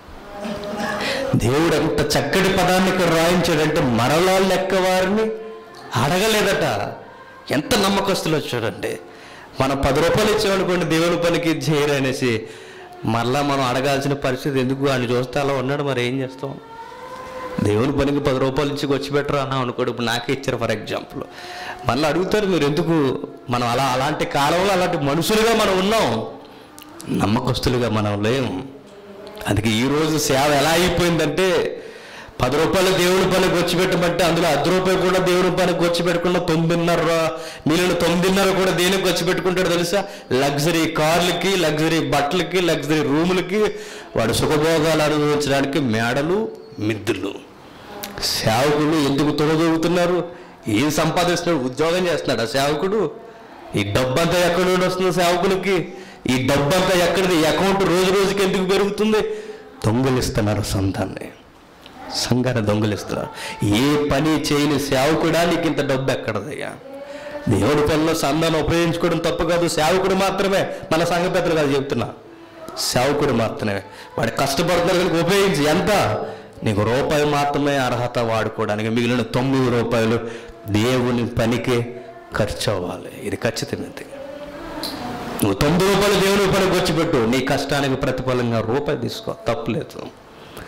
దేవుడు ఎంత చక్కటి పదాన్ని ఇక్కడ రాయించాడంటే మరలా లెక్క వారిని అడగలేదట ఎంత నమ్మకస్తులు చూడండి మనం పది రూపాయలు ఇచ్చామనుకోండి దేవుని పనికి చేయరు అనేసి మరలా మనం అడగాల్సిన పరిస్థితి ఎందుకు ఆయన చూస్తే అలా ఉన్నాడు మరి ఏం చేస్తాం దేవుని పనికి పది రూపాయలు ఇచ్చి వచ్చి పెట్టరు అన్నాం అనుకోడు ఇప్పుడు నాకే ఇచ్చారు ఫర్ ఎగ్జాంపుల్ మళ్ళీ అడుగుతారు మీరు ఎందుకు మనం అలా అలాంటి కాలంలో అలాంటి మనుషులుగా మనం ఉన్నాం నమ్మకస్తులుగా మనం లేము అందుకే ఈరోజు సేవ ఎలా అయిపోయిందంటే పది రూపాయలు దేవుడి పనికి వచ్చి పెట్టమంటే అందులో అర్ధ రూపాయలు కూడా దేవుడి పనికి వచ్చి పెట్టకుండా తొమ్మిదిన్నర మిగిలిన తొమ్మిదిన్నర కూడా దేనికి వచ్చి పెట్టుకుంటాడు తెలుసా లగ్జరీ కార్లకి లగ్జరీ బట్టలకి లగ్జరీ రూములకి వాడు సుఖభోగాలు అనుభవించడానికి మేడలు మిద్దులు సేవకులు ఎందుకు తొలగొగుతున్నారు ఏం సంపాదిస్తున్నాడు ఉద్యోగం చేస్తున్నాడు ఆ సేవకుడు ఈ డబ్బంతా ఎక్కడి నుండి వస్తుంది సేవకులకి ఈ డబ్బంతా ఎక్కడిది ఈ అకౌంట్ రోజు రోజుకి ఎందుకు పెరుగుతుంది దొంగలిస్తున్నారు సొంతాన్ని సంఘాన్ని దొంగలిస్తున్నారు ఏ పని చేయని సేవకుడా నీకు ఇంత డబ్బు ఎక్కడదయ్యా దేవుడి పనిలో సంఘాన్ని ఉపయోగించుకోవడం తప్పు కాదు సేవకుడు మాత్రమే మన సంఘ పెద్దలు కాదు చెప్తున్నా సేవకుడు మాత్రమే వాడు కష్టపడుతున్నారు కనుక ఉపయోగించి ఎంత నీకు రూపాయి మాత్రమే అర్హత వాడుకోవడానికి మిగిలిన తొమ్మిది రూపాయలు దేవుని పనికి ఖర్చు అవ్వాలి ఇది ఖచ్చితమైనది నువ్వు తొమ్మిది రూపాయలు దేవుని పనికి వచ్చి పెట్టు నీ కష్టానికి ప్రతిఫలంగా రూపాయి తీసుకో తప్పులేదు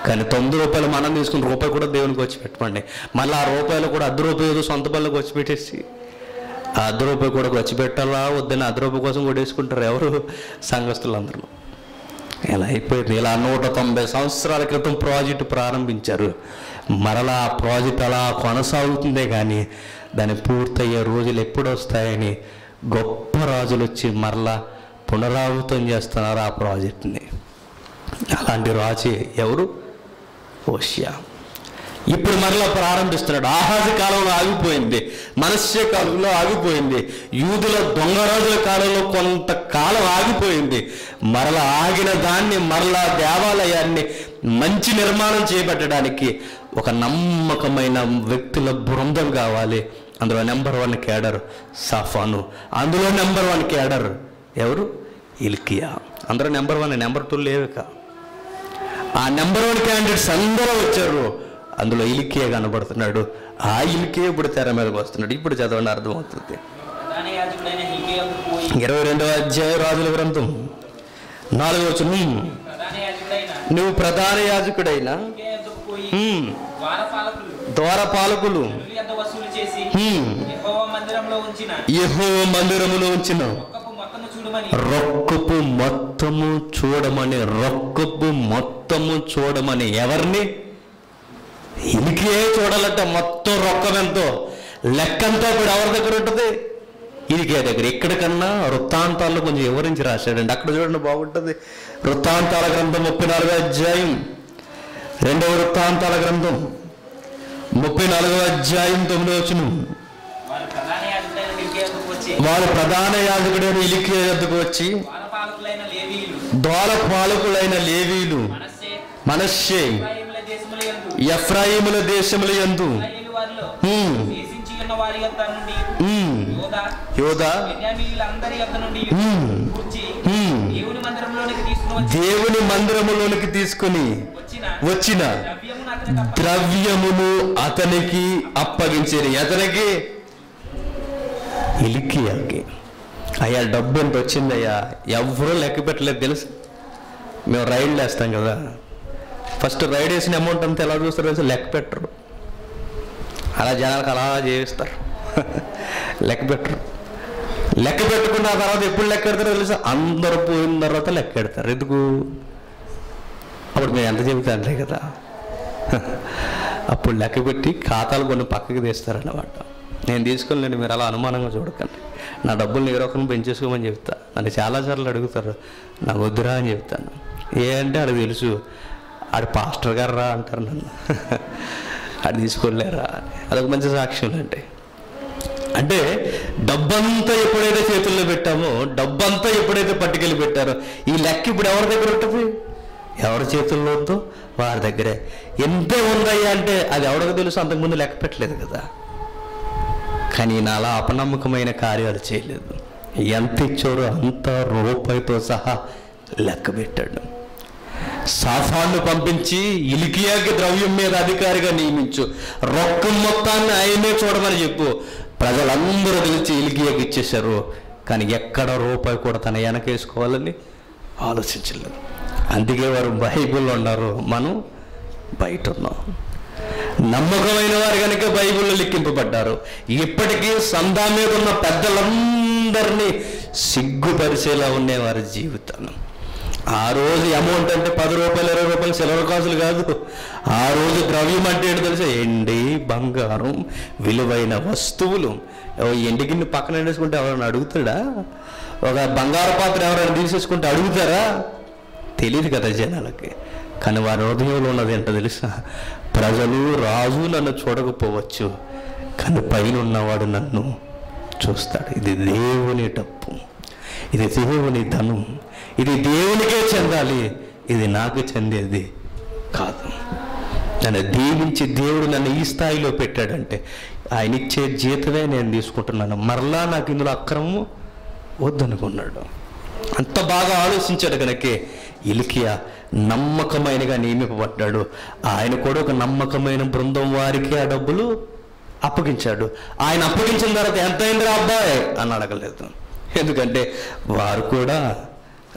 కానీ తొమ్మిది రూపాయలు మనం తీసుకుని రూపాయి కూడా దేవునికి వచ్చి పెట్టమండి మళ్ళీ ఆ రూపాయలు కూడా అర్ధ రూపాయి ఏదో సొంత పనులకు వచ్చి పెట్టేసి ఆ అర్ధ రూపాయి కూడా వచ్చి పెట్టాలా వద్దని అర్ధ రూపాయి కోసం కొట్టేసుకుంటారు ఎవరు సంఘస్థులందరూ ఇలా అయిపోయింది ఇలా నూట తొంభై సంవత్సరాల క్రితం ప్రాజెక్టు ప్రారంభించారు మరలా ఆ ప్రాజెక్ట్ అలా కొనసాగుతుందే కానీ దాని పూర్తయ్యే రోజులు ఎప్పుడు వస్తాయని గొప్ప రాజులు వచ్చి మరలా పునరావృతం చేస్తున్నారు ఆ ప్రాజెక్ట్ని అలాంటి రాజే ఎవరు ఓషియా ఇప్పుడు మరలా ప్రారంభిస్తున్నాడు ఆహాజ కాలంలో ఆగిపోయింది మనస్య కాలంలో ఆగిపోయింది యూదుల దొంగరాజుల కాలంలో కొంతకాలం ఆగిపోయింది మరలా ఆగిన దాన్ని మరలా దేవాలయాన్ని మంచి నిర్మాణం చేపట్టడానికి ఒక నమ్మకమైన వ్యక్తుల బృందం కావాలి అందులో నెంబర్ వన్ కేడర్ సఫాను అందులో నెంబర్ వన్ కేడర్ ఎవరు ఇల్కియా అందరూ నెంబర్ వన్ నెంబర్ టూ లేవుక ఆ నెంబర్ వన్ క్యాండిడేట్స్ అందరూ వచ్చారు అందులో ఇలికే కనబడుతున్నాడు ఆ ఇలికే ఇప్పుడు తెర మీదకి వస్తున్నాడు ఇప్పుడు చదవండి అర్థమవుతుంది ప్రధాన యాజకుడైన హిల్కీయాకు పోయి ఇరవై రెండవ అధ్యాయ రాజుల గ్రంథం నాలుగవ వచనం ప్రధాన యాజకుడైన నువ్వు ప్రధాన యాజకుడైన హిల్కీయాకు పోయి హ్మ్, ద్వారపాలకులు ద్వారపాలకులు పనులు ఎంత వసూలు చేసి హ్మ్, యెహోవా మందిరంలో ఉంచిన యెహోవా మందిరములో ఉంచిన ఒక్కపు మొత్తము చూడమని రొక్కపు మొత్తము చూడమని రొక్కపు మొత్తము చూడమని ఎవరిని ఇదికే చూడాలంటే మొత్తం రొక్కం ఎంతో లెక్కంతా ఇప్పుడు ఎవరి దగ్గర ఉంటుంది ఇదికే దగ్గర ఇక్కడికన్నా వృత్తాంతాల్లో కొంచెం వివరించి రాశాడండి అక్కడ చూడండి బాగుంటుంది వృత్తాంతాల గ్రంథం ముప్పై నాలుగో అధ్యాయం రెండవ వృత్తాంతాల గ్రంథం ముప్పై నాలుగో అధ్యాయం తొమ్మిదో వచనం వారు ప్రధాన యాజకుడైన హిల్కీయాకు వచ్చి వారు ప్రధాన యాజకుడైన ఇలికే వద్దకు వచ్చి ద్వారపాలకులైన లేవీయులు దోల పాలకులైన లేవీలు మనస్సే మనశ్శే ఇశ్రాయేలుల దేశముల యందు ఎఫ్రాయిముల దేశముల యందు ఇశ్రాయేలు వారిలో హ్మ్, దేశించి ఉన్న వారి యొద్ద నుండి హ్మ్, యోధా యోధా బెన్యామీయులందరి యొద్ద నుండి హ్మ్, కూర్చి హ్మ్, దేవుని మందిరంలోనికి తీసుకుని వచ్చి దేవుని మందిరములోనికి తీసుకుని వచ్చిన వచ్చిన ద్రవ్యమును అతనికి అప్పగించి ద్రవ్యమును అతనికి అప్పగించేది అతనికి ఇలికియాకి అయ్యా డబ్బు ఎంత వచ్చిందయ్యా ఎవరూ లెక్క పెట్టలేదు తెలుసు మేము రైడ్లు వేస్తాం కదా ఫస్ట్ రైడ్ వేసిన అమౌంట్ అంతా ఎలా చూస్తారు తెలుసు లెక్క పెట్టరు అలా జనాలకు అలా చేయిస్తారు లెక్క పెట్టరు లెక్క పెట్టుకున్న ఆ తర్వాత ఎప్పుడు లెక్క పెడతారో తెలుసా అందరూ పోయిన తర్వాత లెక్క పెడతారు ఎందుకు అప్పుడు మేము ఎంత చెబితే అంతే కదా అప్పుడు లెక్క పెట్టి ఖాతాలు కొన్ని పక్కకి తీస్తారన్నమాట నేను తీసుకోలేండి మీరు అలా అనుమానంగా చూడకండి నా డబ్బులు ఏ రకం పెంచేసుకోమని చెప్తా నన్ను చాలాసార్లు అడుగుతారు నాకు వద్దురా అని చెప్తాను ఏ అంటే ఆడు తెలుసు ఆడు పాస్టర్ గారు రా అంటారు నన్ను ఆడు తీసుకోలేరా అని అదొక మంచి సాక్ష్యం అంటే అంటే డబ్బంతా ఎప్పుడైతే చేతుల్లో పెట్టామో డబ్బంతా ఎప్పుడైతే పట్టుకెళ్ళి పెట్టారో ఈ లెక్క ఇప్పుడు ఎవరి దగ్గర ఉంటుంది ఎవరి చేతుల్లో ఉందో వారి దగ్గరే ఎంతే ఉందయ్యా అంటే అది ఎవరికి తెలుసు అంతకుముందు లెక్క పెట్టలేదు కదా కానీ ఈయన అలా అపనమ్మకమైన కార్యాలు చేయలేదు ఎంత ఇచ్చారో అంత రూపాయితో సహా లెక్క పెట్టాడు సాఫాన్ని పంపించి ఇలికియాకి ద్రవ్యం మీద అధికారిగా నియమించు రొక్కం మొత్తాన్ని ఆయనే చూడమని చెప్పు ప్రజలందరూ తెలిసి ఇలికియాకి ఇచ్చేశారు కానీ ఎక్కడ రూపాయి కూడా తన వెనకేసుకోవాలని ఆలోచించలేదు అందుకే వారు బైబిల్లో ఉన్నారు మనం బయట ఉన్నాం నమ్మకమైన వారు కనుక బైబిల్లో లిఖింపబడ్డారు ఇప్పటికీ సందా మీద ఉన్న పెద్దలందరినీ సిగ్గుపరిచేలా ఉండే వారి జీవితాలు ఆ రోజు అమౌంట్ అంటే పది రూపాయలు ఇరవై రూపాయలు సిల్వర్ కాసులు కాదు ఆ రోజు ద్రవ్యం అంటే ఏంటో తెలుసా ఎండి బంగారం విలువైన వస్తువులు ఓ ఎండి గిన్నె పక్కన ఎండేసుకుంటే ఎవరైనా అడుగుతాడా ఒక బంగారు పాత్ర ఎవరైనా తీసేసుకుంటే అడుగుతారా తెలియదు కదా జనాలకి కానీ వారి హృదయంలో ఉన్నది ఏంటో తెలుసా ప్రజలు రాజు నన్ను చూడకపోవచ్చు కానీ పైన ఉన్నవాడు నన్ను చూస్తాడు ఇది దేవుని డప్పు ఇది దేవుని ధనం ఇది దేవునికే చెందాలి ఇది నాకు చెందేది కాదు నన్ను దీవించి దేవుడు నన్ను ఈ స్థాయిలో పెట్టాడంటే ఆయన ఇచ్చే జీతమే నేను తీసుకుంటున్నాను మరలా నాకు ఇందులో అక్రమము వద్దనుకున్నాడు అంత బాగా ఆలోచించాడు కనుకే ఇలికియా నమ్మకమైనగా నియమింపబడ్డాడు ఆయన కూడా ఒక నమ్మకమైన బృందం వారికి ఆ డబ్బులు అప్పగించాడు ఆయన అప్పగించిన తర్వాత ఎంత అయిందిరా అబ్బాయి అని అడగలేదు ఎందుకంటే వారు కూడా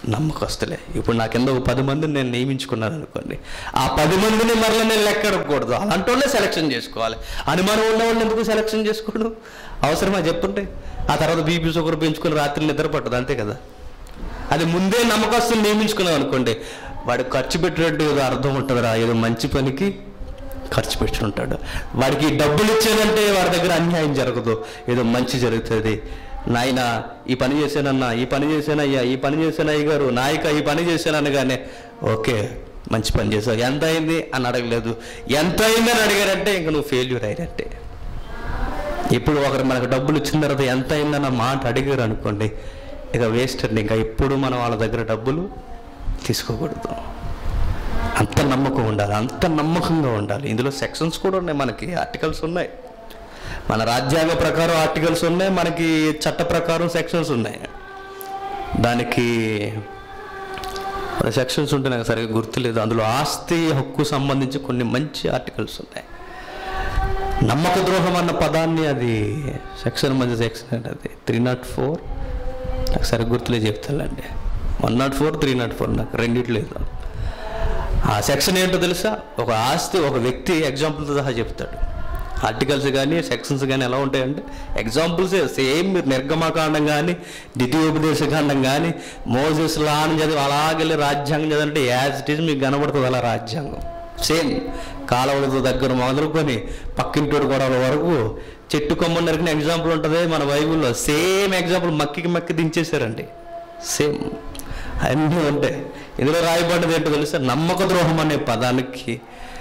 నమ్మకస్తులే ఇప్పుడు నా కింద ఒక పది మందిని నేను నియమించుకున్నాను అనుకోండి ఆ పది మందిని మరలా నేను లెక్క అడగకూడదు అలాంటి వాళ్ళే సెలెక్షన్ చేసుకోవాలి అనుమానం ఉన్న వాళ్ళని ఎందుకు సెలెక్షన్ చేసుకోవడం అవసరమా చెప్పుంటే ఆ తర్వాత బీపీ షుగర్ పెంచుకుని రాత్రి నిద్ర పట్టదు అంతే కదా అది ముందే నమ్మకస్తులు నియమించుకున్నాం అనుకోండి వాడు ఖర్చు పెట్టినట్టు ఏదో అర్థం ఉంటుందిరా ఏదో మంచి పనికి ఖర్చు పెట్టి ఉంటాడు వాడికి డబ్బులు ఇచ్చానంటే వాడి దగ్గర అన్యాయం జరగదు ఏదో మంచి జరుగుతుంది నాయన ఈ పని చేశానన్నా ఈ పని చేశానయ్యా ఈ పని చేశాను అయ్య గారు నాయక ఈ పని చేశాను అనగానే ఓకే మంచి పని చేసావు ఎంత అయింది అని అడగలేదు ఎంత అయిందని అడిగారంటే ఇంక నువ్వు ఫెయిల్యూర్ అయినట్టే ఇప్పుడు ఒకరు మనకు డబ్బులు ఇచ్చిన తర్వాత ఎంత అయిందన్న మాట అడిగారు అనుకోండి ఇక వేస్ట్ అండి ఇంకా ఎప్పుడు మనం వాళ్ళ దగ్గర డబ్బులు తీసుకోకూడదు అంత నమ్మకం ఉండాలి అంత నమ్మకంగా ఉండాలి ఇందులో సెక్షన్స్ కూడా ఉన్నాయి మనకి ఆర్టికల్స్ ఉన్నాయి మన రాజ్యాంగ ప్రకారం ఆర్టికల్స్ ఉన్నాయి మనకి చట్ట ప్రకారం సెక్షన్స్ ఉన్నాయి దానికి సెక్షన్స్ ఉంటే నాకు సరిగ్గా గుర్తులేదు అందులో ఆస్తి హక్కు సంబంధించి కొన్ని మంచి ఆర్టికల్స్ ఉన్నాయి నమ్మక ద్రోహం అన్న పదాన్ని అది సెక్షన్ మధ్య సెక్షన్ అంటే అది త్రీ నాట్ ఫోర్ నాకు సరిగ్గా గుర్తులే చెప్తానండి one not four three not four నాకు రెండిట్లేదు ఆ సెక్షన్ ఏంటో తెలుసా ఒక ఆస్తి ఒక వ్యక్తి ఎగ్జాంపుల్తో సహా చెప్తాడు ఆర్టికల్స్ కానీ సెక్షన్స్ కానీ ఎలా ఉంటాయంటే ఎగ్జాంపుల్సే సేమ్ మీరు నిర్గమకాండం కానీ ద్వితీయోపదేశకాండం కానీ మోజెస్ లా అని చదివి అలాగెళ్ళి రాజ్యాంగం చదివంటే యాజ్ ఇట్ ఈజ్ మీకు కనబడుతుంది అలా రాజ్యాంగం సేమ్ కాలువలతో దగ్గర మొదలుకొని పక్కింటోడు గొడవల వరకు చెట్టు కొమ్మని నరికిన ఎగ్జాంపుల్ ఉంటుంది మన బైబిల్లో సేమ్ ఎగ్జాంపుల్ మక్కికి మక్కి దించేశారండి సేమ్ అన్నీ ఉంటాయి ఇందులో రాయబడ్డది ఏంటో తెలుసా నమ్మక ద్రోహం అనే పదానికి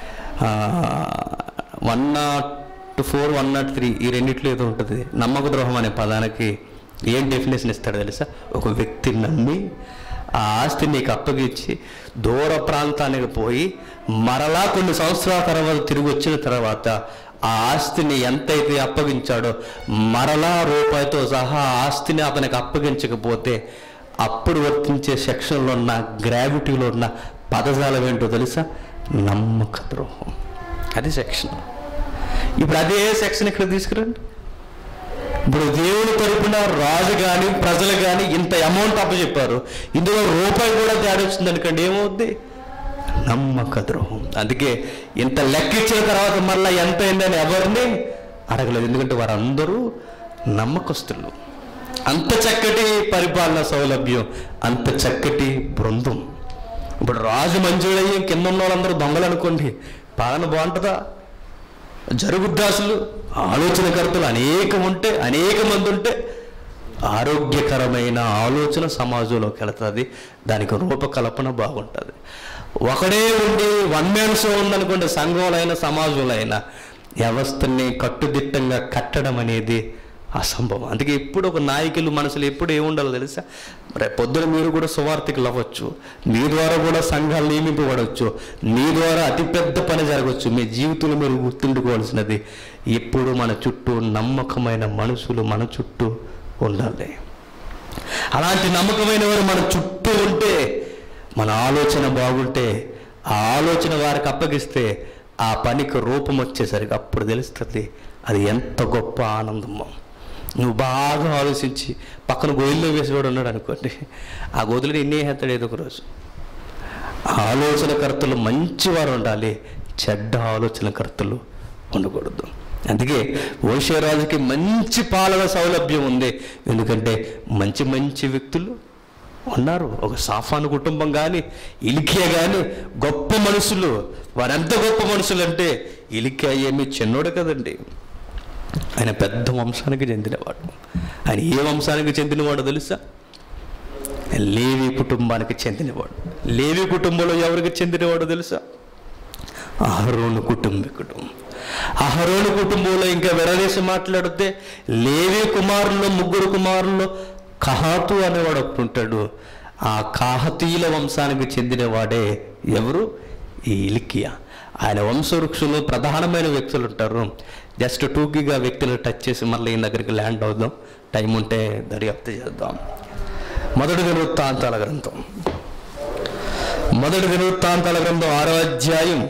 one not four one not three ఈ రెండిట్లో ఏదో ఉంటుంది నమ్మక ద్రోహం అనే పదానికి ఏం డెఫినేషన్ ఇస్తాడో తెలుసా ఒక వ్యక్తిని నమ్మి ఆ ఆస్తి నీకు అప్పగించి దూర ప్రాంతానికి పోయి మరలా కొన్ని సంవత్సరాల తర్వాత తిరిగి వచ్చిన తర్వాత ఆ ఆస్తిని ఎంతైతే అప్పగించాడో మరలా రూపాయితో సహా ఆ ఆస్తిని అతనికి అప్పగించకపోతే అప్పుడు వర్తించే సెక్షన్లో ఉన్న గ్రావిటీలో ఉన్న పదజాలం ఏంటో తెలుసా నమ్మక ద్రోహం అది సెక్షన్ ఇప్పుడు అదే సెక్షన్ ఇక్కడ తీసుకురండి ఇప్పుడు దేవుని తరపున రాజు కానీ ప్రజలు కానీ ఇంత అమౌంట్ అప్పచెప్పారు ఇందులో రూపాయి కూడా తేడా వచ్చింది అనుకోండి ఏమవుద్ది నమ్మక ద్రోహం అందుకే ఇంత లెక్క ఇచ్చిన తర్వాత మళ్ళీ ఎంత అయిందని ఎవరిని అడగలేదు ఎందుకంటే వారందరూ నమ్మకస్తులు అంత చక్కటి పరిపాలన సౌలభ్యం అంత చక్కటి బృందం ఇప్పుడు రాజు మంజుడయ్యి కింద ఉన్న వాళ్ళందరూ దొంగలు అనుకోండి పాలన బాగుంటుందా జరుగుద్దాసులు ఆలోచనకర్తలు అనేకం ఉంటే అనేక మంది ఉంటే ఆరోగ్యకరమైన ఆలోచన సమాజంలోకి వెళుతుంది దానికి రూపకల్పన బాగుంటుంది ఒకడే ఉండి వన్ మ్యాన్ షో ఉందనుకోండి సంఘంలో అయినా సమాజంలో అయినా వ్యవస్థని కట్టుదిట్టంగా కట్టడం అనేది అసంభవం అందుకే ఎప్పుడు ఒక నాయకులు మనసులో ఎప్పుడు ఏముండాలో తెలుసా రేపు పొద్దున మీరు కూడా సువార్థికులు అవ్వచ్చు మీ ద్వారా కూడా సంఘాలు నియమింపబడవచ్చు మీ ద్వారా అతిపెద్ద పని జరగవచ్చు మీ జీవితంలో మీరు గుర్తుండుకోవాల్సినది ఎప్పుడు మన చుట్టూ నమ్మకమైన మనుషులు మన చుట్టూ ఉండాలి అలాంటి నమ్మకమైన వారు మన చుట్టూ ఉంటే మన ఆలోచన బాగుంటే ఆ ఆలోచన వారికి అప్పగిస్తే ఆ పనికి రూపం వచ్చేసరికి అప్పుడు తెలుస్తుంది అది ఎంత గొప్ప ఆనందమో నువ్వు బాగా ఆలోచించి పక్కన గోయిల్లో వేసేవాడు ఉన్నాడు అనుకోండి ఆ గోతులు ఎన్నే వేస్తాడు ఏదో ఒక రోజు ఆలోచనకర్తలు మంచివారు ఉండాలి చెడ్డ ఆలోచనకర్తలు ఉండకూడదు అందుకే ఓషరాజుకి మంచి పాలన సౌలభ్యం ఉంది ఎందుకంటే మంచి మంచి వ్యక్తులు ఉన్నారు ఒక సాఫాను కుటుంబం కానీ ఇలికియా కానీ గొప్ప మనుషులు వారెంత గొప్ప మనుషులు అంటే ఇలికియా ఏమీ చిన్నోడు కదండి ఆయన పెద్ద వంశానికి చెందినవాడు ఆయన ఏ వంశానికి చెందినవాడో తెలుసా లేవి కుటుంబానికి చెందినవాడు లేవి కుటుంబంలో ఎవరికి చెందినవాడో తెలుసా అహరోను కుటుంబీకుడు అహరోను కుటుంబంలో ఇంకా విడదీసి మాట్లాడితే లేవి కుమారుల్లో ముగ్గురు కుమారుల్లో కహాతు అనేవాడు ఒకటి ఉంటాడు ఆ కాహతీయుల వంశానికి చెందినవాడే ఎవరు ఈ ఇలికియా ఆయన వంశవృక్షంలో ప్రధానమైన వ్యక్తులు ఉంటారు జస్ట్ టూకీగా వ్యక్తులు టచ్ చేసి మళ్ళీ ఈయన దగ్గరికి ల్యాండ్ అవుదాం టైం ఉంటే దర్యాప్తు చేద్దాం మొదటి దినవృత్తాంతాల గ్రంథం మొదటి దినవృత్తాంతాల గ్రంథం ఆరో అధ్యాయం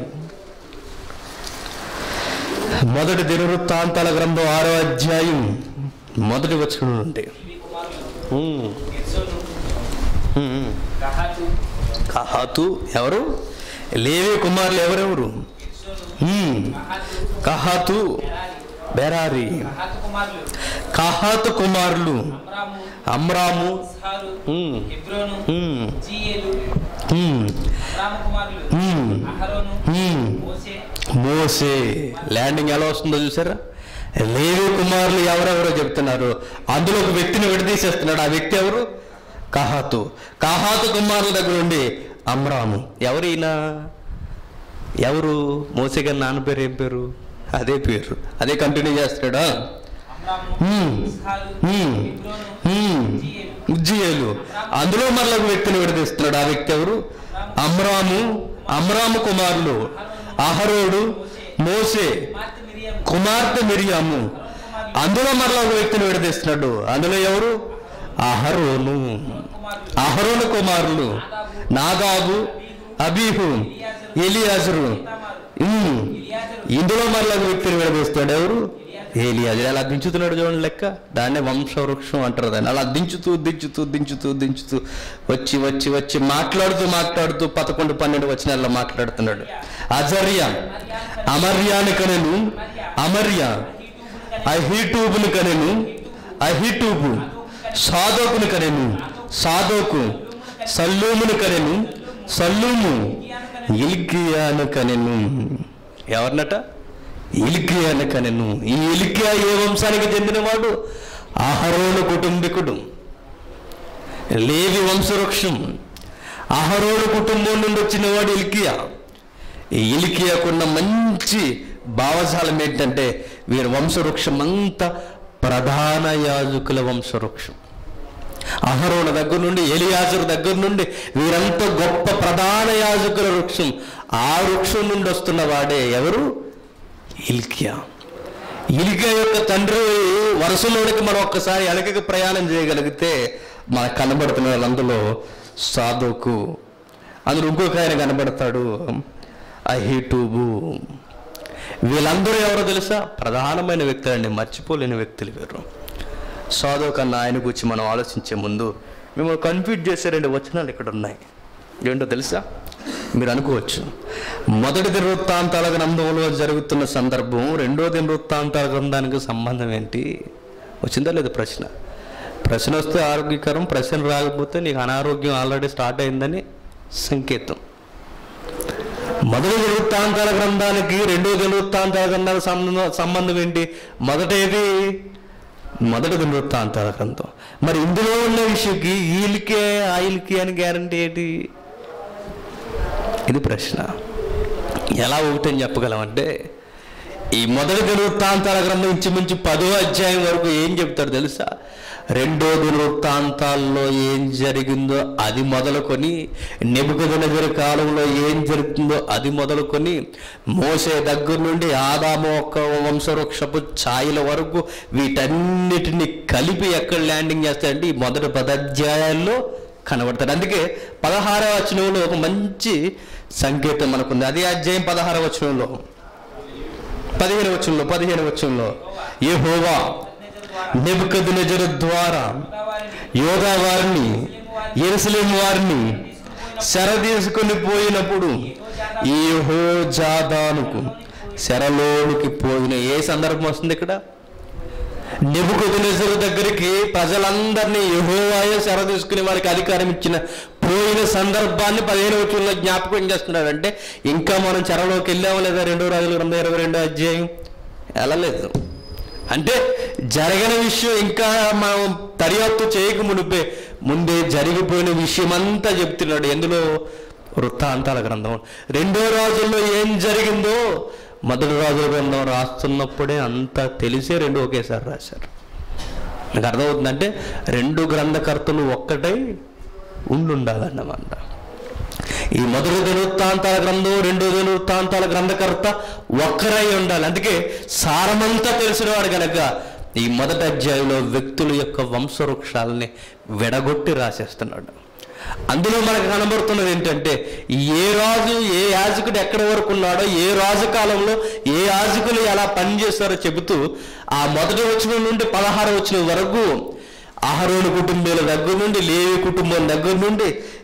మొదటి దినవృత్తాంతాల గ్రంథం ఆరో అధ్యాయం మొదటి వచనం నుండి మీ కుమారులు ఉమ్, గిర్జోను ఉమ్, ఉమ్. కహాతు కహాతు ఎవరు లేవి కుమారులు ఎవరెవరు హ్మ్. కహాతు బెరారి కహాతు కుమారులు కహాతు కుమారులు అమ్రాము అమ్రాము ఇస్హారు హ్మ్. హెబ్రోను హ్మ్. జీయేలు హ్మ్. అమ్రాము కుమారులు హ్మ్. అహరోను హ్మ్. మోసే మోసే ల్యాండింగ్ ఎలా వస్తుందో చూసారా లేవి కుమారులు ఎవరెవరో చెప్తున్నారు అందులో ఒక వ్యక్తిని విడదీసేస్తున్నాడు ఆ వ్యక్తి ఎవరు కహాతు కహాతు కుమారుల దగ్గర నుండి అమ్రాము ఎవరు ఈయన ఎవరు మోసే గారి నాన్న పేరు ఏం పేరు అదే పేరు అదే కంటిన్యూ చేస్తున్నాడా అమ్రాము హ్మ్. ఇస్హారు హ్మ్. హెబ్రోను హ్మ్. జీయేలు ఉజ్జియేలు అందులో మరలా ఒక వ్యక్తిని విడదీస్తున్నాడు ఆ వ్యక్తి ఎవరు అమ్రాము అమ్రాము కుమారులు అహరోడు మోసే కుమార్తె మిరియం కుమార్తె మిరియాము అందులో మరలా ఒక వ్యక్తిని విడదీస్తున్నాడు అందులో ఎవరు అహరోను కుమారులు అహరోను కుమారులు నాదాబు అబీహు ఎలియాజరు ఉమ్. ఇందులో మరలా ఒక వ్యక్తిని విడదీస్తాడు ఎవరు ఏలియాజరు అలా దించుతున్నాడు చూడండి లెక్క దాన్నే వంశవృక్షం అంటారు దాన్ని అలా దించుతూ దించుతూ దించుతూ దించుతూ వచ్చి వచ్చి వచ్చి మాట్లాడుతూ మాట్లాడుతూ పదకొండు పన్నెండు వచ్చిన మాట్లాడుతున్నాడు అజర్య అమర్యాని కనెను అమర్య అహీటూబుని కనెను అహీటూబు సాదోకుని కనెను సాదోకు సల్లూమును కనెను సల్లూము ఇల్కియాను కనెను ఎవరినట ఇల్కియాను కనెను ఈ ఇల్కియా ఏ వంశానికి చెందినవాడు అహరోను కుటుంబీకుడు లేవి వంశవృక్షం అహరోను కుటుంబం నుండి వచ్చినవాడు ఇల్కియా ఈ ఇలికియాకున్న మంచి భావజాలం ఏంటంటే వీరి వంశవృక్షం అంతా ప్రధాన యాజకుల వంశవృక్షం అహరోణ దగ్గర నుండి ఎలియాజరు దగ్గర నుండి వీరంతా గొప్ప ప్రధాన యాజకుల వృక్షం ఆ వృక్షం నుండి వస్తున్న వాడే ఎవరు ఇల్కియా ఇల్కియా యొక్క తండ్రి వరుసలోనికి మనం ఒక్కసారి వెనకకి ప్రయాణం చేయగలిగితే మనకు కనబడుతున్న వాళ్ళందులో సాధుకు అందులో ఇంకొక ఆయన కనబడతాడు అహిటూబు వీళ్ళందరూ ఎవరో తెలుసా ప్రధానమైన వ్యక్తులు అండి మర్చిపోలేని వ్యక్తులు వీరు సాధు కన్నా ఆయన గురించి మనం ఆలోచించే ముందు మేము కన్ఫ్యూజ్ చేసే రెండు వచనాలు ఇక్కడ ఉన్నాయి ఏంటో తెలుసా మీరు అనుకోవచ్చు మొదటి దినవృత్తాంతాల గ్రంథంలో జరుగుతున్న సందర్భం రెండో దినవృత్తాంతాల గ్రంథానికి సంబంధం ఏంటి వచ్చిందా లేదు ప్రశ్న ప్రశ్న వస్తే ఆరోగ్యకరం ప్రశ్న రాకపోతే నీకు అనారోగ్యం ఆల్రెడీ స్టార్ట్ అయిందని సంకేతం మొదటి దినవృత్తాంతాల గ్రంథానికి రెండో దినవృత్తాంతాల గ్రంథానికి సంబంధం సంబంధం ఏంటి మొదటేది మొదటి దినవృత్తాంతాల గ్రంథం మరి ఇందులో ఉన్న విషయంకి వీళ్ళకే ఆయిల్కి అని గ్యారంటీ ఏంటి ఇది ప్రశ్న ఎలా ఒకటని చెప్పగలమంటే ఈ మొదటి దినవృత్తాంతాల గ్రంథం ఇంచుమించు పదో అధ్యాయం వరకు ఏం చెప్తారు తెలుసా రెండో దినవృత్తాంతాల్లో ఏం జరిగిందో అది మొదలుకొని నెబుకదనగరి కాలంలో ఏం జరుగుతుందో అది మొదలుకొని మోసే దగ్గర నుండి ఆదాము ఒక్క వంశవృక్షపు ఛాయల వరకు వీటన్నిటిని కలిపి ఎక్కడ ల్యాండింగ్ చేస్తాడంటే ఈ మొదటి పదాధ్యాయాల్లో కనబడతాడు అందుకే పదహారవ వచనంలో ఒక మంచి సంకేతం మనకుంది అదే అధ్యాయం పదహారవ వచనంలో పదిహేను వచనంలో పదిహేను వచనంలో ఏ హోవా నెబుకద్నెజరు ద్వారా యోగా వారిని ఎరుసలేం వారిని శర తీసుకుని పోయినప్పుడు ఈ హోజాదానుకు శరలోనికి పోయిన ఏ సందర్భం వస్తుంది ఇక్కడ నెబుకద్నెజరు దగ్గరికి ప్రజలందరినీ యెహోవాయే శర తీసుకుని వారికి అధికారం ఇచ్చిన పోయిన సందర్భాన్ని పదిహేను వచ్చుల్లో జ్ఞాపకం చేస్తున్నాడంటే ఇంకా మనం చెరలోకి వెళ్ళామో లేదా రెండో రాజులు రెండు ఇరవై రెండో అధ్యాయం వెళ్ళలేదు అంటే జరగని విషయం ఇంకా మనం దర్యాప్తు చేయక మునిపే ముందే జరిగిపోయిన విషయం అంతా చెప్తున్నాడు ఎందులో వృత్తాంతాల గ్రంథం రెండో రాజుల్లో ఏం జరిగిందో మొదటి రాజుల గ్రంథం రాస్తున్నప్పుడే అంతా తెలిసే రెండు ఒకేసారి రాశారు నాకు అర్థమవుతుందంటే రెండు గ్రంథకర్తలు ఒక్కటై ఉండుండాలన్నమాట ఈ మొదటి దినవృత్తాంతాల గ్రంథం రెండో దినవృత్తాంతాల గ్రంథకర్త ఒక్కరై ఉండాలి అందుకే సారమంతా తెలిసినవాడు గనక ఈ మొదటి అధ్యాయంలో వ్యక్తుల యొక్క వంశవృక్షాలని విడగొట్టి రాసేస్తున్నాడు అందులో మనకు కనబడుతున్నది ఏంటంటే ఏ రాజు ఏ యాజకుడు ఎక్కడి వరకు ఉన్నాడో ఏ రాజు కాలంలో ఏ యాజకులు ఎలా పనిచేస్తారో చెబుతూ ఆ మొదటి వచ్చిన నుండి పదహారు వచ్చిన వరకు అహరోను కుటుంబీల దగ్గర నుండి లేవి కుటుంబం దగ్గర నుండి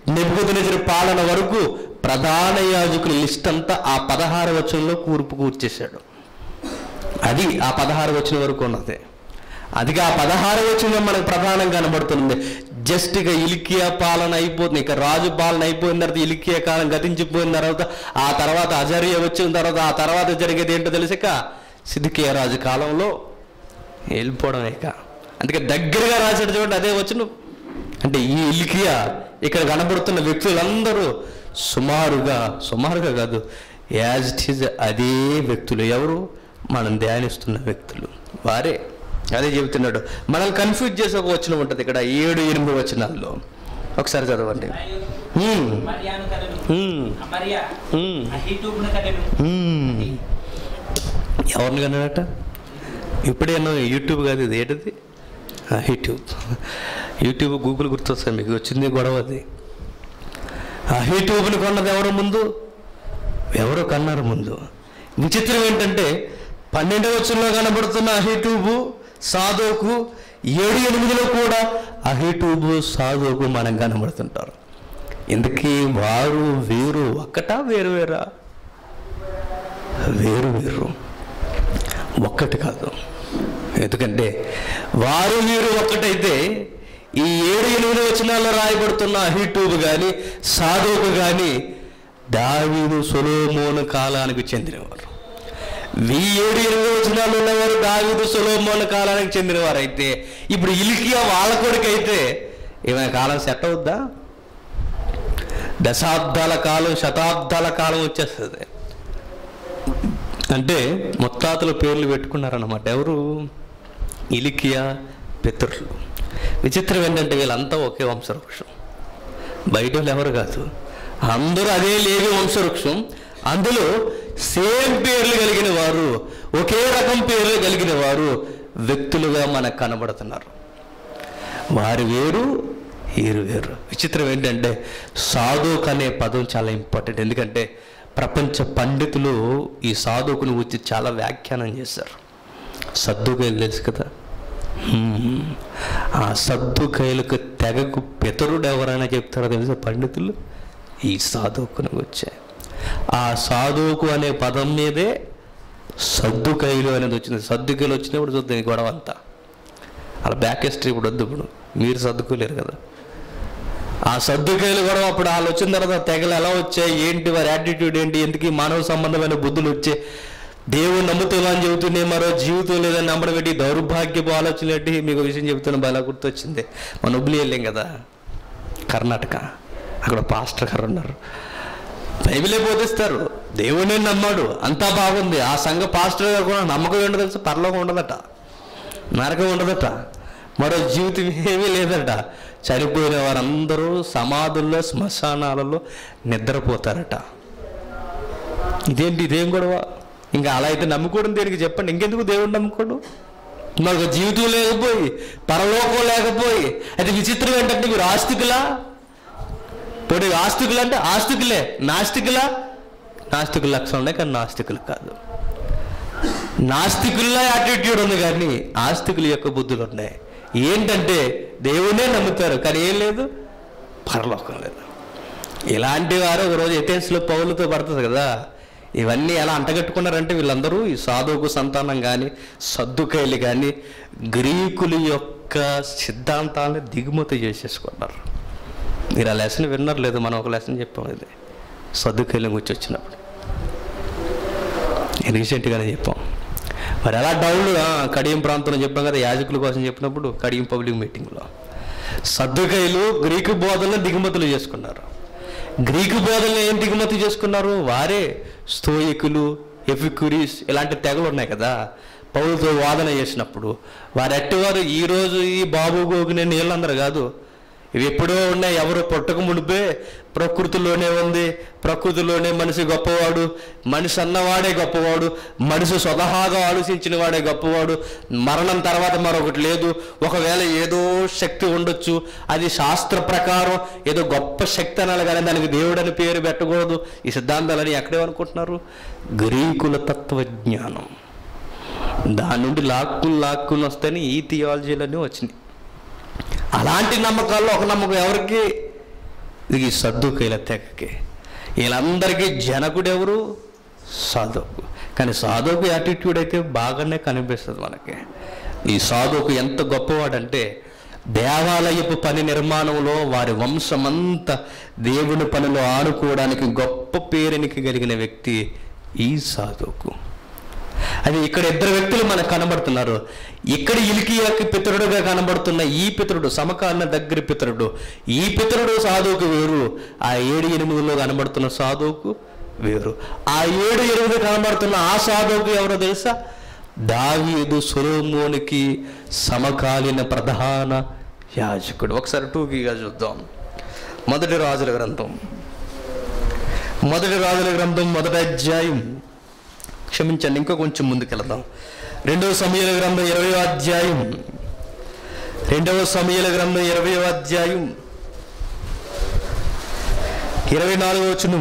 నెప్పుకొదిన పాలన వరకు ప్రధాన యాజకుల లిస్ట్ అంతా ఆ పదహారు వచనంలో కూర్పు కూర్చేశాడు అది ఆ పదహారు వచ్చిన వరకు ఉన్నది అదిగా ఆ పదహారు వచ్చిన మనకు ప్రధానం కనబడుతుంది జస్ట్ ఇక ఇలికియా పాలన అయిపోతుంది ఇక రాజు పాలన అయిపోయిన తర్వాత ఇలికియా కాలం గతించిపోయిన తర్వాత ఆ తర్వాత అజర్య వచ్చిన తర్వాత ఆ తర్వాత జరిగేది ఏంటో తెలిసాక సిద్ధికియా రాజు కాలంలో వెళ్ళిపోవడం ఇక అందుకే దగ్గరగా రాశాడు చూడండి అదే వచ్చును అంటే ఈ ఇలికియా ఇక్కడ కనబడుతున్న వ్యక్తులందరూ సుమారుగా సుమారుగా కాదు యాజ్ ఇట్ ఈజ్ అదే వ్యక్తులు ఎవరు మనం ధ్యానిస్తున్న వ్యక్తులు వారే అదే చెబుతున్నాడు మనల్ని కన్ఫ్యూజ్ చేసి ఒక వచనం ఉంటుంది ఇక్కడ ఏడు ఎనిమిది వచనాల్లో ఒకసారి చదవండి హ్మ్. మరియాను కలెను హ్మ్. అమర్యా హ్మ్. అహీటూబును కలెను హ్మ్. ఎవరిని కన్నాడట ఇప్పుడేనో యూట్యూబ్ కాదు ఇది ఏంటిది ఆ, యూట్యూబ్ యూట్యూబ్ గూగుల్ గుర్తొస్తాయి మీకు వచ్చింది గొడవ అది ఆ యూట్యూబ్ని కొన్నది ఎవరు ముందు ఎవరో కన్నారు ముందు విచిత్రం ఏంటంటే పన్నెండవ వచ్చంలో కనబడుతున్న అహిటూబు సాధోకు ఏడు ఎనిమిదిలో కూడా అహిటూబు సాధోకు మనం కనబడుతుంటారు ఎందుకీ వారు వీరు ఒక్కటా వేరు వేరా వేరు వేరు ఒక్కటి కాదు ఎందుకంటే వారు వీరు ఒక్కటైతే ఈ ఏడు ఎనిమిది వచనాల్లో రాయబడుతున్న అహిటూబు కానీ సాధువుకు కానీ దావీదు సొలోమోను కాలానికి చెందినవారు ఈ ఏడు ఎనిమిది వచనాలు ఉన్నవారు దావీదు సొలోమోను కాలానికి చెందినవారు అయితే ఇప్పుడు ఇలికియా వాళ్ళ కొడుకు అయితే ఏమైనా కాలం సెట్ అవుద్దా దశాబ్దాల కాలం శతాబ్దాల కాలం వచ్చేస్తుంది అంటే ముత్తాతల పేర్లు పెట్టుకున్నారన్నమాట ఎవరు ఇలికియా పితరులు విచిత్రం ఏంటంటే వీళ్ళంతా ఒకే వంశవృక్షం బయట వాళ్ళు ఎవరు కాదు అందరూ అదే లేవి వంశవృక్షం అందులో సేమ్ పేర్లు కలిగిన వారు ఒకే రకం పేర్లు కలిగిన వారు వ్యక్తులుగా మనకు కనబడుతున్నారు వారు వేరు వీరు వేరు విచిత్రం ఏంటంటే సాధుక్ అనే పదం చాలా ఇంపార్టెంట్ ఎందుకంటే ప్రపంచ పండితులు ఈ సాధుకుని గురించి చాలా వ్యాఖ్యానం చేశారు సద్దుకాయలు తెలుసు కదా హ్మ్. ఆ సద్దుకాయలకు తెగకు పితరుడు ఎవరైనా చెప్తారో తెలుసా పండితులు ఈ సాధుకుని వచ్చాయి ఆ సాధువుకు అనే పదం మీదే సద్దుకాయలు అనేది వచ్చింది సద్దుకాయలు వచ్చినప్పుడు చూద్దాం ఈ గొడవ అంతా అలా బ్యాక్ హిస్టరీ ఇప్పుడు వద్దు ఇప్పుడు మీరు సర్దుకోలేరు కదా ఆ సర్దుకాయలు కూడా అప్పుడు వాళ్ళు వచ్చిన తర్వాత తెగలు ఎలా వచ్చాయి ఏంటి వారి యాటిట్యూడ్ ఏంటి ఎందుకు ఈ మానవ సంబంధమైన బుద్ధులు వచ్చాయి దేవుడు నమ్ముతున్నా అని చెబుతూనే మరో జీవితం లేదని నమ్మడం ఏంటి దౌర్భాగ్యపు ఆలోచనలు ఏంటి మీకు విషయం చెబుతున్న బాగా గుర్తొచ్చింది మన హుబ్లీ వెళ్ళాం కదా కర్ణాటక అక్కడ పాస్టర్ గారు ఉన్నారు బైబిలే బోధిస్తారు దేవుడినే నమ్మాడు అంతా బాగుంది ఆ సంఘ పాస్టర్ గారు కూడా నమ్మకం ఏంటో తెలుసు పరలోకం ఉండదట నరకం ఉండదట మరో జీవితం ఏమీ లేదట చనిపోయిన వారందరూ సమాధుల్లో శ్మశానాలలో నిద్రపోతారట ఇదేంటి ఇదేం గొడవ ఇంకా అలా అయితే నమ్ముకోవడం దేనికి చెప్పండి ఇంకెందుకు దేవుడు నమ్ముకోడు మాకు జీవితం లేకపోయి పరలోకం లేకపోయి అది విచిత్రం ఏంటంటే మీరు ఆస్తికులా పోటీ ఆస్తికులు అంటే ఆస్తికులే నాస్తికులా నాస్తికుల లక్షణం ఉన్నాయి కానీ నాస్తికులు కాదు నాస్తికుల్లో యాటిట్యూడ్ ఉంది కానీ ఆస్తికుల యొక్క బుద్ధులు ఉన్నాయి ఏంటంటే దేవునే నమ్ముతారు కానీ ఏం లేదు పరలోకం లేదు ఇలాంటి వారు ఒకరోజు ఎథెన్స్లో పౌలతో పడుతుంది కదా ఇవన్నీ ఎలా అంటగట్టుకున్నారంటే వీళ్ళందరూ ఈ సాధువుకు సంతానం కానీ సద్దుకైలు కానీ గ్రీకుల యొక్క సిద్ధాంతాలను దిగుమతి చేసేసుకున్నారు మీరు ఆ లెసన్ విన్నారు లేదు మనం ఒక లెసన్ చెప్పాం ఇది సర్దుకైలం గురించి వచ్చినప్పుడు రీసెంట్గానే చెప్పాం మరి ఎలా డౌన్లు కడియం ప్రాంతంలో చెప్పాం కదా యాజకుల కోసం చెప్పినప్పుడు కడియం పబ్లిక్ మీటింగ్లో సర్దుకైలు గ్రీకు బోధనలు దిగుమతులు చేసుకున్నారు గ్రీకు బోధనలు ఏం దిగుమతి చేసుకున్నారు వారే స్తోయికులు ఎఫిక్యురీస్ ఇలాంటి తెగలు ఉన్నాయి కదా పౌరులతో వాదన చేసినప్పుడు వారు ఎట్టివారు ఈరోజు ఈ బాబు గోగునే నీళ్ళందరూ కాదు ఇవి ఎప్పుడో ఉన్నాయి ఎవరు పుట్టక ముడిపే ప్రకృతిలోనే ఉంది ప్రకృతిలోనే మనిషి గొప్పవాడు మనిషి అన్నవాడే గొప్పవాడు మనిషి స్వతహాగా ఆలోచించిన వాడే గొప్పవాడు మరణం తర్వాత మరొకటి లేదు ఒకవేళ ఏదో శక్తి ఉండొచ్చు అది శాస్త్ర ప్రకారం ఏదో గొప్ప శక్తి అనాలి కానీ దానికి దేవుడు అని పేరు పెట్టకూడదు ఈ సిద్ధాంతాలని ఎక్కడేమనుకుంటున్నారు గ్రీకుల తత్వజ్ఞానం దాని నుండి లాక్కుని లాక్కుని వస్తేనే ఈ థియాలజీలన్నీ వచ్చినాయి అలాంటి నమ్మకాల్లో ఒక నమ్మకం ఎవరికి ఇది ఈ సర్దుకైల తెగకి వీళ్ళందరికీ జనకుడు ఎవరు సాధువు కానీ సాధువుకు యాటిట్యూడ్ అయితే బాగానే కనిపిస్తుంది మనకి ఈ సాధువుకు ఎంత గొప్పవాడంటే దేవాలయపు పని నిర్మాణంలో వారి వంశమంతా దేవుని పనిలో ఆడుకోవడానికి గొప్ప పేరునికి కలిగిన వ్యక్తి ఈ సాధువుకు అది ఇక్కడ ఇద్దరు వ్యక్తులు మనకు కనబడుతున్నారు ఇక్కడ ఇలికియాకి పితరుడుగా కనబడుతున్న ఈ పితరుడు సమకాలీన దగ్గర పితరుడు ఈ పితరుడు సాధువుకు వేరు ఆ ఏడు ఎనిమిదిలో కనబడుతున్న సాధువుకు వేరు ఆ ఏడు ఎనిమిది కనబడుతున్న ఆ సాధువుకు ఎవరో తెలుసా దావీదు సొలోమోనికి సమకాలీన ప్రధాన యాజకుడు ఒకసారి టూకీగా చూద్దాం మొదటి రాజుల గ్రంథం మొదటి రాజుల గ్రంథం మొదటి అధ్యాయం క్షమించండి ఇంకా కొంచెం ముందుకెళ్దాం రెండవ సమయాల గ్రంథం ఇరవై అధ్యాయం రెండవ సమయాల గ్రంథం ఇరవై అధ్యాయం ఇరవై నాలుగో వచనం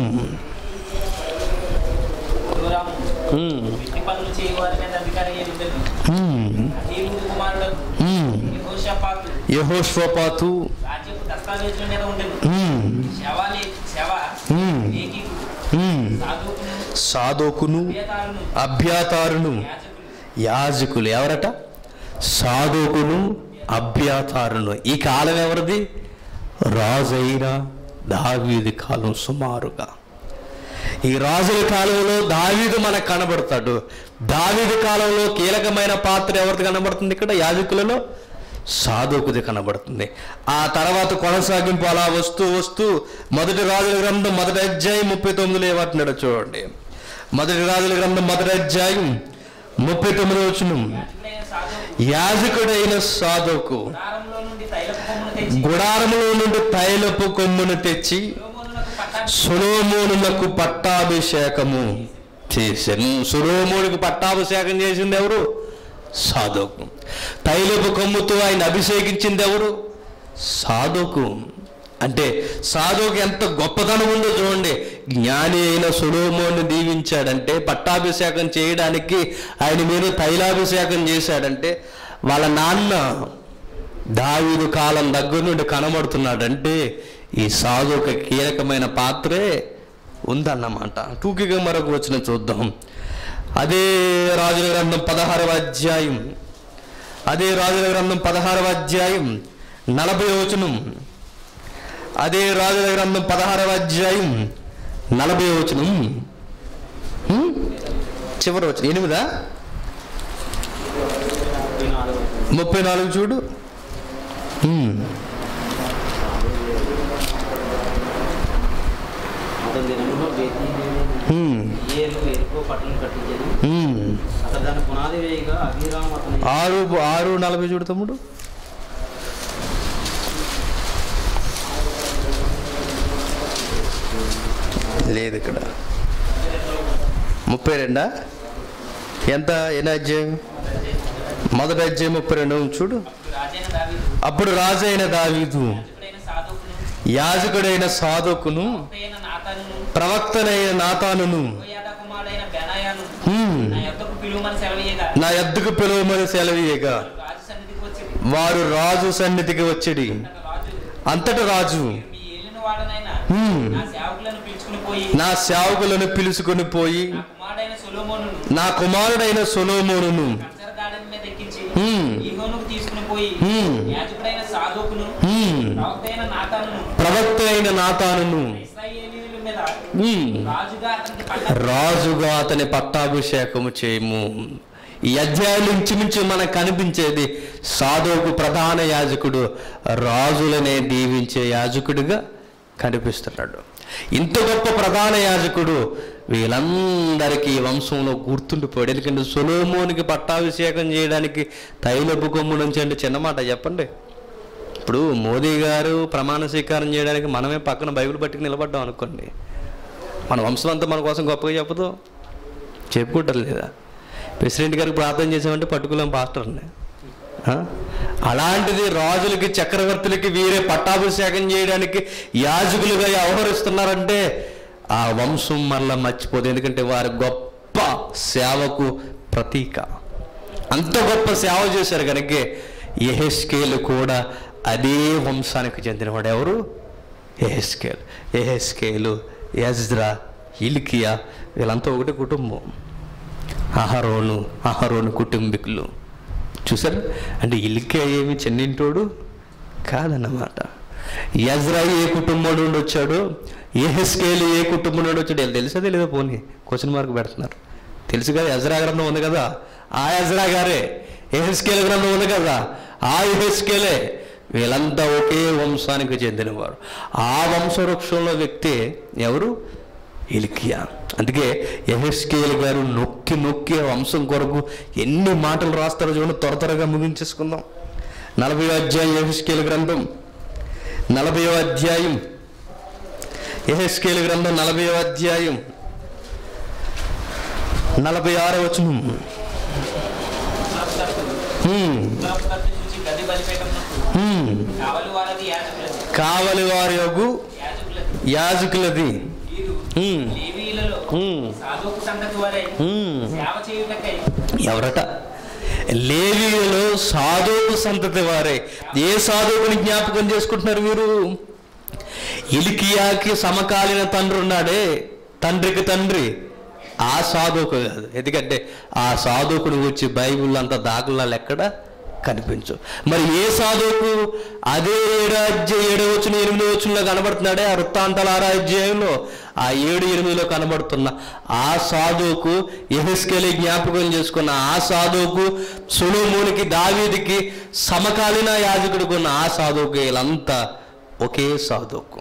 దూరాము ఇంటి పనులు చేయవారి మీద అధికారి అయి ఉండేది దేవుడు కుమారుడు యెహోషాపాతు యహోష్వపాతు రాజ్యపు దస్తావేజుల మీద ఉండేది ఉమ్, శవాలే శవ ఉమ్, ఏకీకు ఉమ్, సాధువుకును సాధోకును వేతారును అభ్యాతారును యాజకులు యాజకులు ఎవరట సాధోకును అభ్యాతారును ఈ కాలం ఎవరిది రాజైన దావీది కాలం సుమారుగా ఈ రాజుల కాలంలో దావీదు మనకు కనబడతాడు దావీదు కాలంలో కీలకమైన పాత్ర ఎవరిది కనబడుతుంది ఇక్కడ యాజకులలో సాధుకుది కనబడుతుంది ఆ తర్వాత కొనసాగింపు అలా వస్తూ వస్తూ మొదటి రాజుల గ్రంథం మొదటి అధ్యాయం ముప్పై తొమ్మిదిలో ఏమంటున్నాడో చూడండి మొదటి రాజుల గ్రంథం మొదటి అధ్యాయం ముప్పై తొమ్మిది వచనం యాజకుడైన సాధువు యాజకుడైన సాధుకు దారంలో నుండి తైలపు కొమ్మును తెచ్చి గుడారములో నుండి తైలపు కొమ్మును తెచ్చి సొలొమోనునకు పట్టా సులోమోనులకు పట్టాభిషేకము చేశాను సులోమోనికి పట్టాభిషేకం చేసింది ఎవరు సాధోకు తైలపు కొమ్ముతో ఆయన అభిషేకించింది ఎవరు సాధోకు అంటే సాధోకు ఎంత గొప్పతనం ఉందో చూడండి జ్ఞాని అయిన సులోమోని దీవించాడంటే పట్టాభిషేకం చేయడానికి ఆయన మీద తైలాభిషేకం చేశాడంటే వాళ్ళ నాన్న దావీదు కాలం దగ్గర నుండి కనబడుతున్నాడంటే ఈ సాధు ఒక కీలకమైన పాత్రే ఉందన్నమాట టూకిగా మరొక వచ్చిన చూద్దాం అదే రాజుల గ్రంథం పదహారవ అధ్యాయం అదే రాజుల గ్రంథం పదహారవ అధ్యాయం నలభై వచనం అదే రాజుల గ్రంథం పదహారవ అధ్యాయం నలభై వచనం హ్మ్? చివరి వచనం ఎనిమిదా ముప్పై నాలుగు చూడు హ్మ్. అతని దినములో హ్మ్. ఏలు ఎరుకో పట్టణం కట్టించాను హ్మ్. అతను దాని పునాది వేయగా అభిరామ్ అతని ఆరు ఆరు నలభై చూడు తమ్ముడు లేదు ఇక్కడ ముప్పై రెండా ఎంత ఎన్ని అధ్యాయం మొదటి అధ్యాయం ముప్పై రెండు చూడు రాజైన దావీదు అప్పుడు రాజైన దావీదు యాజకుడైన సాధువుకును యాజకుడైన సాధకును అయిన నాతానును ప్రవక్తనైన నాతానును యోయాదా కుమారుడైన బెనాయాను హ్మ్, నా యొద్దకు పిలువమని సెలవీయగా నా ఎద్దుకు పిలువమని సెలవీయగా రాజు సన్నిధికి వచ్చి వారు రాజు సన్నిధికి వచ్చి రాజు అంతట రాజు మీ ఏలిన వాడనైనా హ్మ్. నా సేవకులను పిలుచుకుని పోయి నా సేవకులను పిలుచుకొని పోయి నా కుమారుడైన సొలొమోనును నా కుమారుడైన సొలోమోనును కంచరగాడని మీద ఎక్కించి హ్మ్, ఈహోనుకు తీసుకుని పోయి హ్మ్, యాజకుడైన సాధోకును హ్మ్, ప్రవక్త అయిన నాతానును ప్రవక్త అయిన నాతానును ఇస్రాయేలీయుల మీద హ్మ్, రాజుగా అతనికి పట్ట రాజుగా అతని పట్టాభిషేకము చేయము ఈ అధ్యాయులు ఇంచుమించు మనకు కనిపించేది సాధువుకు ప్రధాన యాజకుడు రాజులనే దీవించే యాజకుడిగా కనిపిస్తున్నాడు ఇంత గొప్ప ప్రధాన యాజకుడు వీళ్ళందరికీ ఈ వంశంలో గుర్తుండిపోయాడు ఎందుకంటే సొలోమోనికి పట్టాభిషేకం చేయడానికి తైలపు కొమ్ము నుంచి అంటే చిన్న మాట చెప్పండి ఇప్పుడు మోదీ గారు ప్రమాణ స్వీకారం చేయడానికి మనమే పక్కన బైబిల్ పట్టుకుని నిలబడ్డాం అనుకోండి మన వంశం అంతా మన కోసం గొప్పగా చెప్పదు చెప్పుకుంటారు లేదా ప్రెసిడెంట్ గారికి ప్రార్థన చేసామంటే పట్టుకులాం పాస్టర్ని ఆ? అలాంటిది రాజులకి చక్రవర్తులకి వీరే పట్టాభిషేకం చేయడానికి యాజకులుగా వ్యవహరిస్తున్నారంటే ఆ వంశం మళ్ళా మర్చిపోదు ఎందుకంటే వారి గొప్ప సేవకు ప్రతీక అంత గొప్ప సేవ చేశారు కనుక ఎహెస్కేలు కూడా అదే వంశానికి చెందినవాడు ఎవరు ఎహెస్కేల్ ఎహెస్కేలు యజ్రా ఇల్కియా వీళ్ళంతా ఒకటే కుటుంబం అహరోను అహరోను కుటుంబీకులు చూసారు అంటే ఇల్కే ఏమి చెన్నింటోడు కాదన్నమాట యజ్రా ఏ కుటుంబం నుండి వచ్చాడు ఏహెస్కేలు ఏ కుటుంబం నుండి వచ్చాడు వీళ్ళు తెలుసా లేదో పోనీ క్వశ్చన్ మార్క్ పెడుతున్నారు తెలుసు కదా యజ్రా గ్రంథం ఉంది కదా ఆ యజ్రా గారే ఎహెస్కేల్ గ్రంథం ఉంది కదా ఆ ఎహెస్కేలే వీళ్ళంతా ఒకే వంశానికి చెందినవారు ఆ వంశవృక్షంలో వ్యక్తి ఎవరు ఇలికియా అందుకే ఎహెస్కేల్ గారు నొక్కి నొక్కి ఆ వంశం కొరకు ఎన్ని మాటలు రాస్తారో చూడండి త్వర త్వరగా ముగించేసుకుందాం నలభై అధ్యాయం ఎహెస్కేల్ గ్రంథం నలభై అధ్యాయం ఎహెస్కేల్ గ్రంథం నలభై అధ్యాయం నలభై ఆరో వచనం హ్మ్, ఉత్తరపు తట్టు చూచి గది బలిపీఠమునకు హ్మ్. కావలి వారది యాజకులది కావలి వారి యొక్క యాజకులది యాజకులది వీరు హ్మ్, లేవీయులలో హ్మ్, సాధువు సంగతి వారై హ్మ్. సేవ చేయుటకై ఎవరట లేవీయులు సాధువు సంతతి వారే ఏ సాధువుని జ్ఞాపకం చేసుకుంటున్నారు వీరు ఇలికియాకి సమకాలీన తండ్రి ఉన్నాడే తండ్రికి తండ్రి ఆ సాధువుకు కాదు ఎందుకంటే ఆ సాధువుకుని వచ్చి బైబిల్ అంత దాఖలాలు ఎక్కడ కనిపించు మరి ఏ సాధువుకు అదే ఏడాధ్యాయ ఏడవ వచ్చిన ఎనిమిదో వచ్చినలో కనబడుతున్నాడే ఆ వృత్తాంతాల ఆరాధ్యాయంలో ఆ ఏడు ఎనిమిదిలో కనబడుతున్న ఆ సాధువుకు ఎహెస్కెలి జ్ఞాపకం చేసుకున్న ఆ సాధువుకు సులోమోనికి దావీదికి సమకాలీన యాజకుడికి ఉన్న ఆ సాధువుకి వీళ్ళంతా ఒకే సాధువుకు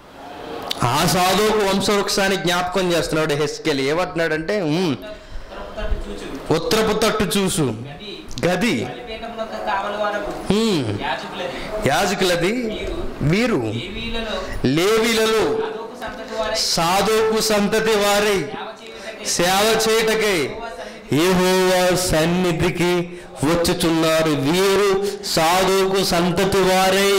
ఆ సాధువుకు వంశవృక్షాన్ని జ్ఞాపకం చేస్తున్నాడు హెస్కెల్ ఏమంటున్నాడంటే "ఉమ్, ఉత్తరపు తట్టు చూచు ఉత్తరపు తట్టు చూసు గది గది బలిపీఠమునకు కావలి వారకు ఉమ్, యాజకులది యాజకులది వీరు లేవీయులలో లేవీలలో సాధువుకు సంతతి వారై సాధువుకు సంతతి వారై సేవ చేయుటకై సేవ చేయటకై యెహోవా సన్నిధికి వచ్చుచున్నారు వీరు సాధువుకు సంతతి వారై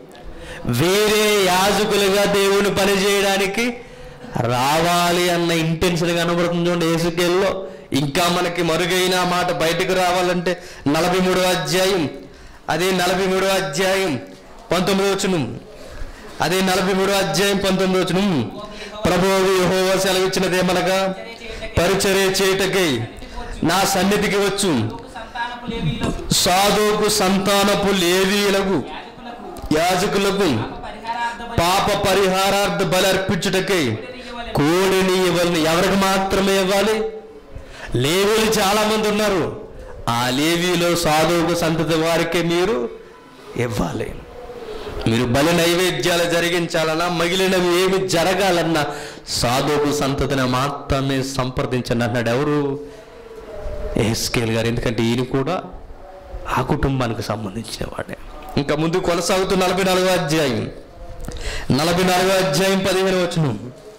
వేరే యాజకులుగా దేవుని పని చేయడానికి రావాలి అన్న ఇంటెన్షన్ కనబడుతుంది చూడండి ఏసుకెళ్ళలో ఇంకా మనకి మరుగైన మాట బయటకు రావాలంటే నలభై మూడో అధ్యాయం అదే నలభై మూడో అధ్యాయం పంతొమ్మిది వచనం అదే నలభై మూడో అధ్యాయం పంతొమ్మిది వచనం ప్రభువు యెహోవా సెలవిచ్చినదేమనగా పరిచర్య చేయటకై నా సన్నిధికి వచ్చు సంతానపు లేవీయులకు సాధువుకు సంతానపు లేవీయులకు యాజకులకు యాజకులకు పరిహారార్థ పాప పరిహారార్థ బలి అర్పించుటకై కోడిని ఇవ్వాలని ఎవరికి మాత్రమే ఇవ్వాలి లేవీలు చాలా మంది ఉన్నారు ఆ లేవీలో సాధువుకు సంతతి వారికే మీరు ఇవ్వాలి మీరు బలి నైవేద్యాలు జరిగించాలన్నా మిగిలినవి ఏమి జరగాలన్నా సాధువుకు సంతతిని మాత్రమే సంప్రదించండి అన్నాడు ఎవరు ఎస్కేల్ గారు ఎందుకంటే ఈయన కూడా ఆ కుటుంబానికి సంబంధించిన వాడే ఇంకా ముందు కొనసాగుతూ నలభై నాలుగో అధ్యాయం నలభై నాలుగో అధ్యాయం పదిహేను వచనం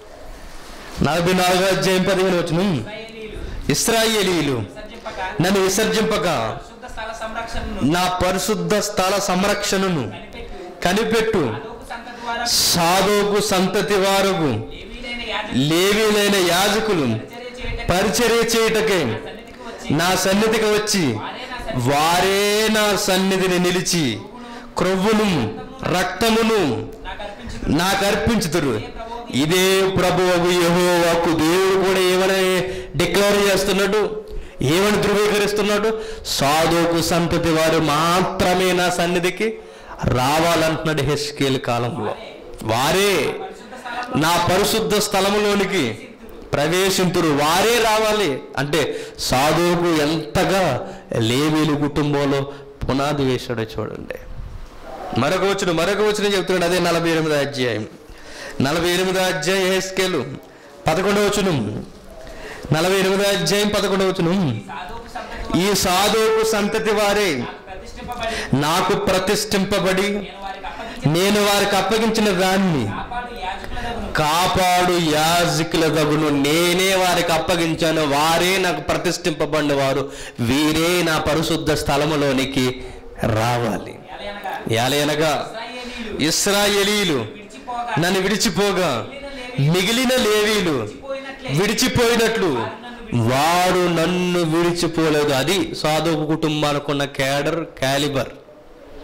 నలభై నాలుగో అధ్యాయం పదిహేను వచనం ఇశ్రాయేలీయులు ఇస్రాయేలీలు విసర్జింపక నన్ను విసర్జింపక శుద్ధ స్థల సంరక్షణను నా పరిశుద్ధ స్థల సంరక్షణను కనిపెట్టు కనిపెట్టు సాధువుకు సంతతి వారకు సాధోకు సంతతి వారకు లేవీలైన యాజకులు లేవీలైన యాజకులు పరిచర్య పరిచర్య చేయుటకై చేయుటకై సన్నిధికి వచ్చి నా సన్నిధికి వచ్చి వారే నా వారే నా సన్నిధికి సన్నిధిని నిలిచి క్రొవ్వును రక్తమును నాకు అర్పించు నాకు అర్పించుతురు ఇదే ప్రభువు యెహోవాకు దేవుడు కూడా ఏమని డిక్లేర్ చేస్తున్నాడు ఏమని ధృవీకరిస్తున్నాడు సాధువుకు సంతతి వారు మాత్రమే నా సన్నిధికి రావాలంటున్నాడు హెస్కేల్ కాలంలో వారే నా పరిశుద్ధ స్థలములోనికి ప్రవేశింతురు వారే రావాలి అంటే సాధువుకు ఎంతగా లేవీలు కుటుంబంలో పునాది వేశాడో చూడండి మరొక వచ్చిన మరొక వచ్చిన చెప్తున్నాడు అదే నలభై ఎనిమిది అధ్యాయం నలభై ఎనిమిది అధ్యాయం హెస్కేలు పదకొండవ వచనం నలభై ఎనిమిది అధ్యాయం పదకొండవ వచనం సాధువుకు సంతతి ఈ సాధువుకు సంతతి వారే ప్రతిష్ఠింపబడి నాకు ప్రతిష్ఠింపబడి నేను వారికి అప్పగించిన నేను వారికి అప్పగించిన దాన్ని కాపాడు యాజకులదగును కాపాడు యాజకుల దగును నేనే వారికి అప్పగించాను వారే నాకు ప్రతిష్ఠింపబడిన వారు వీరే నా పరిశుద్ధ స్థలములోనికి రావాలి ఎలయనగా ఏలయనగా ఇశ్రాయేలీయులు ఇస్రాయేలీలు విడిచిపోగా నన్ను విడిచిపోగా మిగిలిన లేవీలు విడిచిపోయినట్లే విడిచిపోయినట్లు వాడు నన్ను విడిచిపోలేదు అది సాధువు కుటుంబానికి ఉన్న క్యాడర్ క్యాలిబర్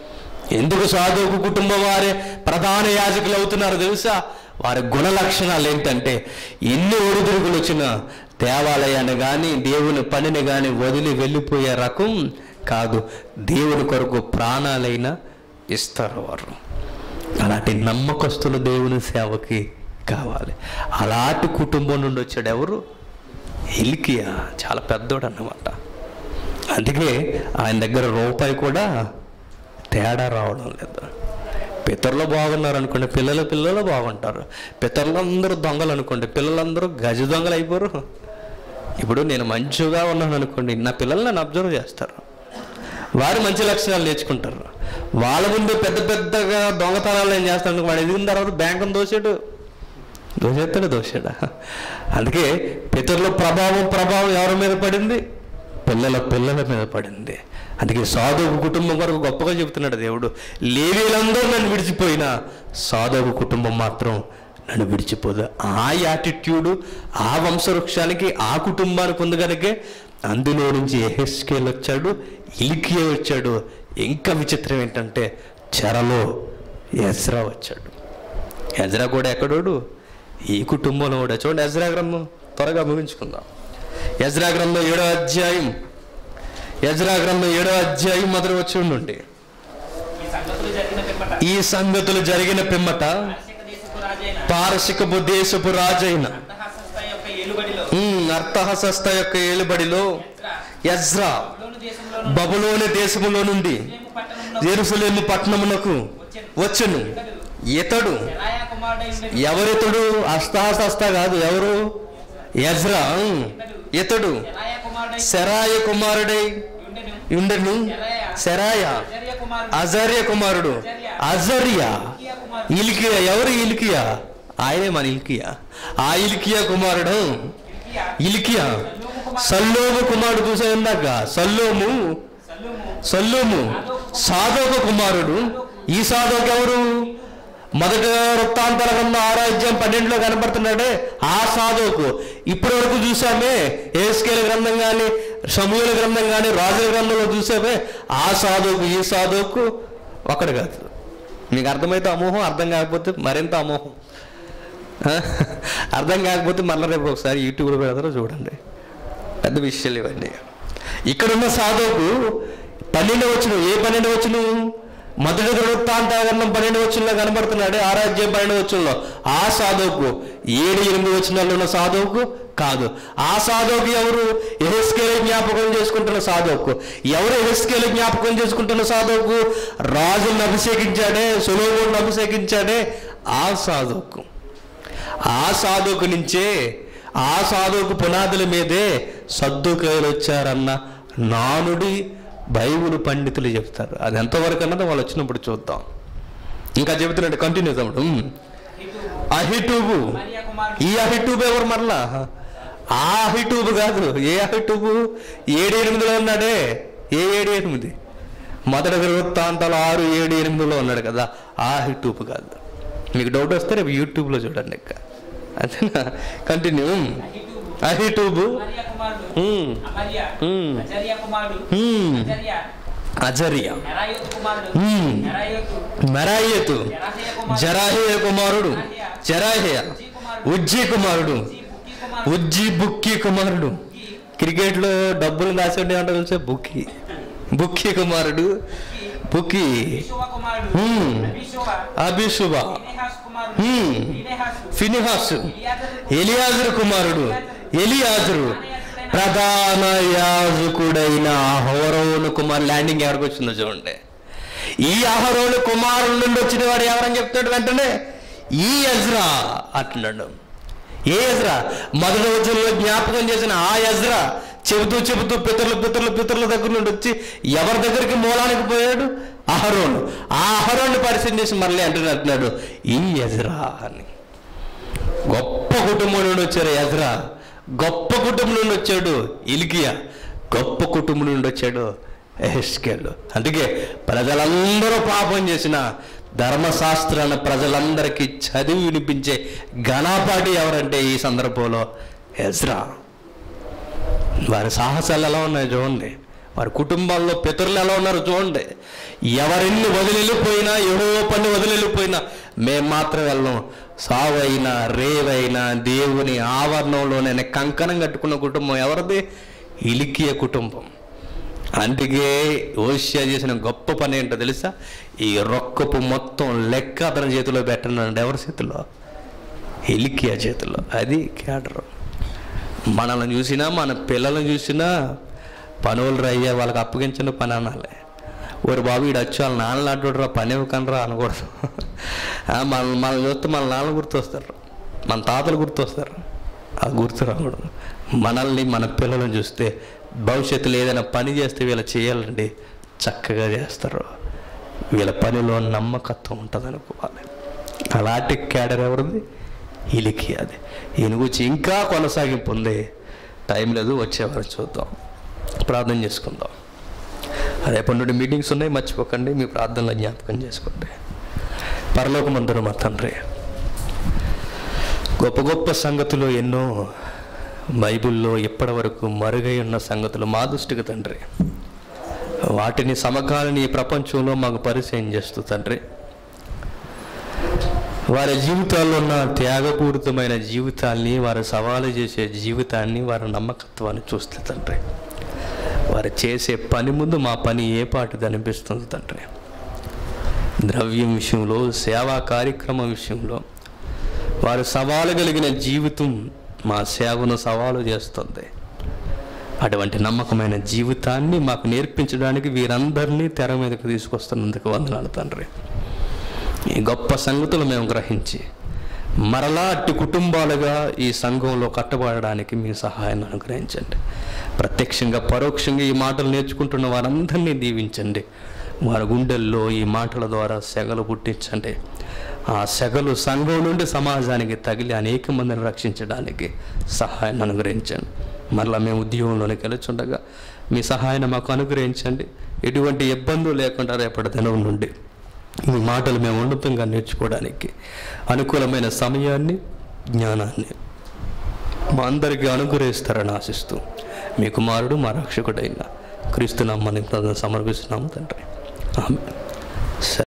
ఎందుకు సాధువు కుటుంబం వారే ప్రధాన యాజకులు అవుతున్నారు తెలుసా వారి గుణ లక్షణాలు ఏంటంటే ఎన్ని ఒడిదుడుకులు వచ్చినా దేవాలయాన్ని కానీ దేవుని పనిని కానీ వదిలి వెళ్ళిపోయే రకం కాదు దేవుని కొరకు ప్రాణాలైనా ఇస్తారు వారు అలాంటి నమ్మకస్తులు దేవుని సేవకి కావాలి అలాంటి కుటుంబం నుండి వచ్చాడు ఎవరు హిల్కియా చాలా పెద్దోడు అన్నమాట అందుకే ఆయన దగ్గర రూపాయి కూడా తేడా రావడం లేదు పితరులు బాగున్నారు అనుకోండి పిల్లలు పిల్లలు బాగుంటారు పితరులు అందరూ దొంగలు అనుకోండి పిల్లలందరూ గజ దొంగలు అయిపోరు ఇప్పుడు నేను మంచిగా ఉన్నాను అనుకోండి నా పిల్లలు నన్ను అబ్జర్వ్ చేస్తారు వారు మంచి లక్షణాలు నేర్చుకుంటారు వాళ్ళ ముందు పెద్ద పెద్దగా దొంగతనాలు ఏం చేస్తాడు వాడు ఎదిగిన తర్వాత బ్యాంకును దోసాడు దోషేస్తాడు దోషాడా అందుకే పితరుల ప్రభావం ప్రభావం ఎవరి మీద పడింది పిల్లల పిల్లల మీద పడింది అందుకే సాధువు కుటుంబం వరకు గొప్పగా చెబుతున్నాడు దేవుడు లేవీలందరూ నన్ను విడిచిపోయినా సాధువు కుటుంబం మాత్రం నన్ను విడిచిపోదు ఆ యాటిట్యూడు ఆ వంశవృక్షానికి ఆ కుటుంబానికి ఉంది కనుకే అందులో నుంచి ఎహెస్కేల్ వచ్చాడు ఇలికియా వచ్చాడు ఇంకా విచిత్రం ఏంటంటే చెరలో ఎజ్రా వచ్చాడు ఎజ్రా కూడా ఎక్కడోడు ఈ కుటుంబంలో కూడా చూడండి ఎజ్రా గ్రంథం త్వరగా ముగించుకుందాం ఎజ్రా గ్రంథం ఏడో అధ్యాయం ఎజ్రా గ్రంథం ఏడో అధ్యాయం మొదలు వచ్చి ఉండండి ఈ సంగతులు జరిగిన పిమ్మట ఈ సంగతులు జరిగిన పిమ్మట పారసిక దేశపు రాజైన పారసికపు దేశపు రాజైన అంతఃసంస్థ యొక్క ఏలుబడిలో ఉమ్, అర్థహసస్త యొక్క ఏలుబడిలో ఎజ్రా ఎజ్రా బబులోను దేశంలో బబులోని దేశములో నుండి నుండి పట్టణంలో జెరూసలేము పట్టణమునకు వచ్చెను ఇతడు సెరాయా కుమారుడై ఉండెను. ఎవరితడు అస్తాహస్త కాదు ఎవరు ఎజ్రా ఇతడు సెరాయా కుమారుడై శరాయ కుమారుడై ఉండెను. ఉండను శరాయ అజర్య కుమారుడు అజర్య కుమారుడు అజర్య హిల్కీయా కుమారుడు ఇల్కియా ఎవరు ఇల్కియా ఆయనే మన ఇల్కియా ఆ ఇల్కియా కుమారుడు హిల్కీయా ఇల్కియా సల్లోము కుమారుడు చూసా ఇందాక సల్లోము సల్లూము సల్లోము సాధోక కుమారుడు ఈ సాధోక ఎవరు మొదట వృత్తాంతర గ్రంథం ఆరాధ్యం పన్నెండులో కనబడుతున్నాడే ఆ సాధోకు ఇప్పటి వరకు చూసామే ఏస్కేల గ్రంథం కానీ సమూల గ్రంథం కానీ రాజుల గ్రంథంలో చూసామే ఆ సాధోకు ఈ సాధోకు ఒకడు కాదు మీకు అర్థమైతే అమోహం అర్థం కాకపోతే మరింత అమోహం ఆ? అర్థం కాకపోతే మళ్ళీ రేపు ఒకసారి యూట్యూబ్లో పెడతారో చూడండి పెద్ద విషయాలు ఇవన్నీ ఇక్కడున్న సాధువుకు పన్నెండు వచ్చును ఏ పన్నెండు వచ్చును మొదటి వృత్తాంతగరణం పన్నెండు వచ్చుల్లో కనబడుతున్నాడు ఆరాధ్యం పన్నెండు వచ్చుల్లో ఆ సాధువుకు ఏడు ఎనిమిది వచ్చినాల్లో ఉన్న సాధువుకు కాదు ఆ సాధువుకు ఎవరు ఎహెస్కేలు జ్ఞాపకం చేసుకుంటున్న సాధువుకు ఎవరు ఎహెస్కేలు జ్ఞాపకం చేసుకుంటున్న సాధువుకు రాజులను అభిషేకించాడే సులోములను అభిషేకించాడే ఆ సాధువుకు ఆ సాధువుకు నుంచే ఆ సాధువుకు పునాదుల మీదే సర్దుకాయలు వచ్చారన్న నానుడి బైబుల్ పండితులు చెప్తారు అది ఎంతవరకు అన్నది వాళ్ళు వచ్చినప్పుడు చూద్దాం ఇంకా చెబుతున్నాడు కంటిన్యూ తమ్ముడు హితు అహిటూబు మరియా కుమారుడు ఈ అహిటూబు ఎవరు మరలా ఆ అహిటూబు కాదు ఏ అహిటూబు ఏడు ఎనిమిదిలో ఉన్నాడే ఏ ఏడు ఎనిమిది మొదటి వృత్తాంతాలు ఆరు ఏడు ఎనిమిదిలో ఉన్నాడు కదా ఆ అహిటూబు కాదు మీకు డౌట్ వస్తే రేపు యూట్యూబ్లో చూడండి ఇక అదేనా కంటిన్యూ హితు అహిటూబు మరియా కుమారుడు ఉమ్, అమర్య ఉమ్, అజర్య కుమారుడు ఉమ్, అజర్య అజర్య ఎరాయోతు కుమారుడు ఉమ్, ఎరాయోతు మెరాయేతు జరాహయ కుమారుడు జరాహేయ కుమారుడు జరాహేయ ఉజ్జీ కుమారుడు ఉజ్జీ కుమారుడు ఉజ్జీ బుక్కి కుమారుడు ఉజ్జి బుక్కి కుమారుడు క్రికెట్లో డబ్బులు దాచుండే అంటే తెలిసే బుక్కి బుక్కి కుమారుడు బుక్కి అబీషువ కుమారుడు ఉమ్. అబీషువ అభిషుభ ఫినెహాసు కుమారుడు ఉమ్. ఫినెహాసు ఫినిహాసు ఎలియాజరు ఎలియాజరు కుమారుడు ఎలియాజరు ప్రధాన యాజకుడైన అహోరోను కుమార్ ల్యాండింగ్ ఎవరికి వచ్చిందో చూడండి ఈ అహరోను కుమారుల నుండి వచ్చిన వాడు ఎవరని చెప్తాడు వెంటనే ఈ ఎజ్రా అంటున్నాడు ఏ ఎజ్రా మొదటి రోజుల్లో జ్ఞాపకం చేసిన ఆ ఎజ్రా చెబుతూ చెబుతూ పితరులు పితరులు పితరుల దగ్గర నుండి వచ్చి ఎవరి దగ్గరికి మూలానికి పోయాడు అహరోను ఆ అహరోను పరిచయం చేసి మళ్ళీ అంటున్నాడు ఈ ఎజ్రా అని గొప్ప కుటుంబం నుండి వచ్చారు ఎజ్రా గొప్ప కుటుంబం నుండి వచ్చాడు ఇలికియా గొప్ప కుటుంబం నుండి వచ్చాడు ఎహెస్కేల్ అందుకే ప్రజలందరూ పాపం చేసిన ధర్మశాస్త్రాన్ని ప్రజలందరికీ చదివి వినిపించే ఘనాపాటి ఎవరంటే ఈ సందర్భంలో ఎజ్రా వారి సాహసాలు ఎలా ఉన్నాయి చూడండి వారి కుటుంబాల్లో పితరులు ఎలా ఉన్నారో చూడండి ఎవరిన్ని వదిలి వెళ్ళిపోయినా ఎవరో పని వదిలి వెళ్ళిపోయినా మేము మాత్రం వెళ్ళం సావైనా రేవైనా దేవుని ఆవరణంలోనే కంకణం కట్టుకున్న కుటుంబం ఎవరిది ఇలికియ కుటుంబం అందుకే ఓషియా చేసిన గొప్ప పని ఏంటో తెలుసా ఈ రొక్కపు మొత్తం లెక్క అతని చేతిలో పెట్టనండి ఎవరి చేతిలో ఇలికియా చేతిలో అది క్యాడర్ మనల్ని చూసినా మన పిల్లల్ని చూసినా పనులు అయ్యా వాళ్ళకి అప్పగించిన పని అనాలి ఓరి బాబు ఈడు వచ్చి వాళ్ళ నాన్న లాంటి పని ఇవ్వకనరా అనకూడదు ఆ, మన మన చూస్తే మన నాన్న గుర్తొస్తారు మన తాతలు గుర్తొస్తారు ఆ గుర్తు రాకూడదు మనల్ని మన పిల్లలను చూస్తే భవిష్యత్తులో ఏదైనా పని చేస్తే వీళ్ళు చేయాలండి చక్కగా చేస్తారు వీళ్ళ పనిలో నమ్మకత్వం ఉంటుంది అనుకోవాలి అలాంటి క్యాడర్ ఎవరిది ఇలికి అది ఈయన గురించి ఇంకా కొనసాగింపు ఉంది టైం లేదు వచ్చేవారు చూద్దాం ప్రార్థన చేసుకుందాం రేపటి నుండి మీటింగ్స్ ఉన్నాయి మర్చిపోకండి మీ ప్రార్థనలో జ్ఞాపకం చేసుకోండి పరలోకమందరు మా తండ్రి గొప్ప గొప్ప సంగతులు ఎన్నో బైబిల్లో ఇప్పటి వరకు మరుగై ఉన్న సంగతులు మా దృష్టికి తండ్రి వాటిని సమకాలీన ఈ ప్రపంచంలో మాకు పరిచయం చేస్తూ తండ్రి వారి జీవితాల్లో ఉన్న త్యాగపూరితమైన జీవితాల్ని వారు సవాలు చేసే జీవితాన్ని వారి నమ్మకత్వాన్ని చూస్తే తండ్రి వారు చేసే పని ముందు మా పని ఏ పాటిది అనిపిస్తుంది తండ్రి ద్రవ్యం విషయంలో సేవా కార్యక్రమం విషయంలో వారు సవాలు కలిగిన జీవితం మా సేవను సవాలు చేస్తుంది అటువంటి నమ్మకమైన జీవితాన్ని మాకు నేర్పించడానికి వీరందరినీ తెర మీదకు తీసుకొస్తున్నందుకు వందనాలు తండ్రి ఈ గొప్ప సంగతులు మేము గ్రహించి మరలా అట్టి కుటుంబాలుగా ఈ సంఘంలో కట్టబడడానికి మీ సహాయాన్ని అనుగ్రహించండి ప్రత్యక్షంగా పరోక్షంగా ఈ మాటలు నేర్చుకుంటున్న వారందరినీ దీవించండి వారి గుండెల్లో ఈ మాటల ద్వారా సెగలు పుట్టించండి ఆ సెగలు సంఘం నుండి సమాజానికి తగిలి అనేక మందిని రక్షించడానికి సహాయాన్ని అనుగ్రహించండి మరలా మేము ఉద్యోగంలోకి వెళ్తుండగా మీ సహాయాన్ని మాకు అనుగ్రహించండి ఎటువంటి ఇబ్బందులు లేకుండా రేపటి దినం నుండి మీ మాటలు మేము ఉన్నతంగా నేర్చుకోవడానికి అనుకూలమైన సమయాన్ని జ్ఞానాన్ని మా అందరికీ అనుగ్రహిస్తారని ఆశిస్తూ మీ కుమారుడు మా రక్షకుడైన క్రీస్తు నమ్మని సమర్పిస్తున్నాము తండ్రి ఆమె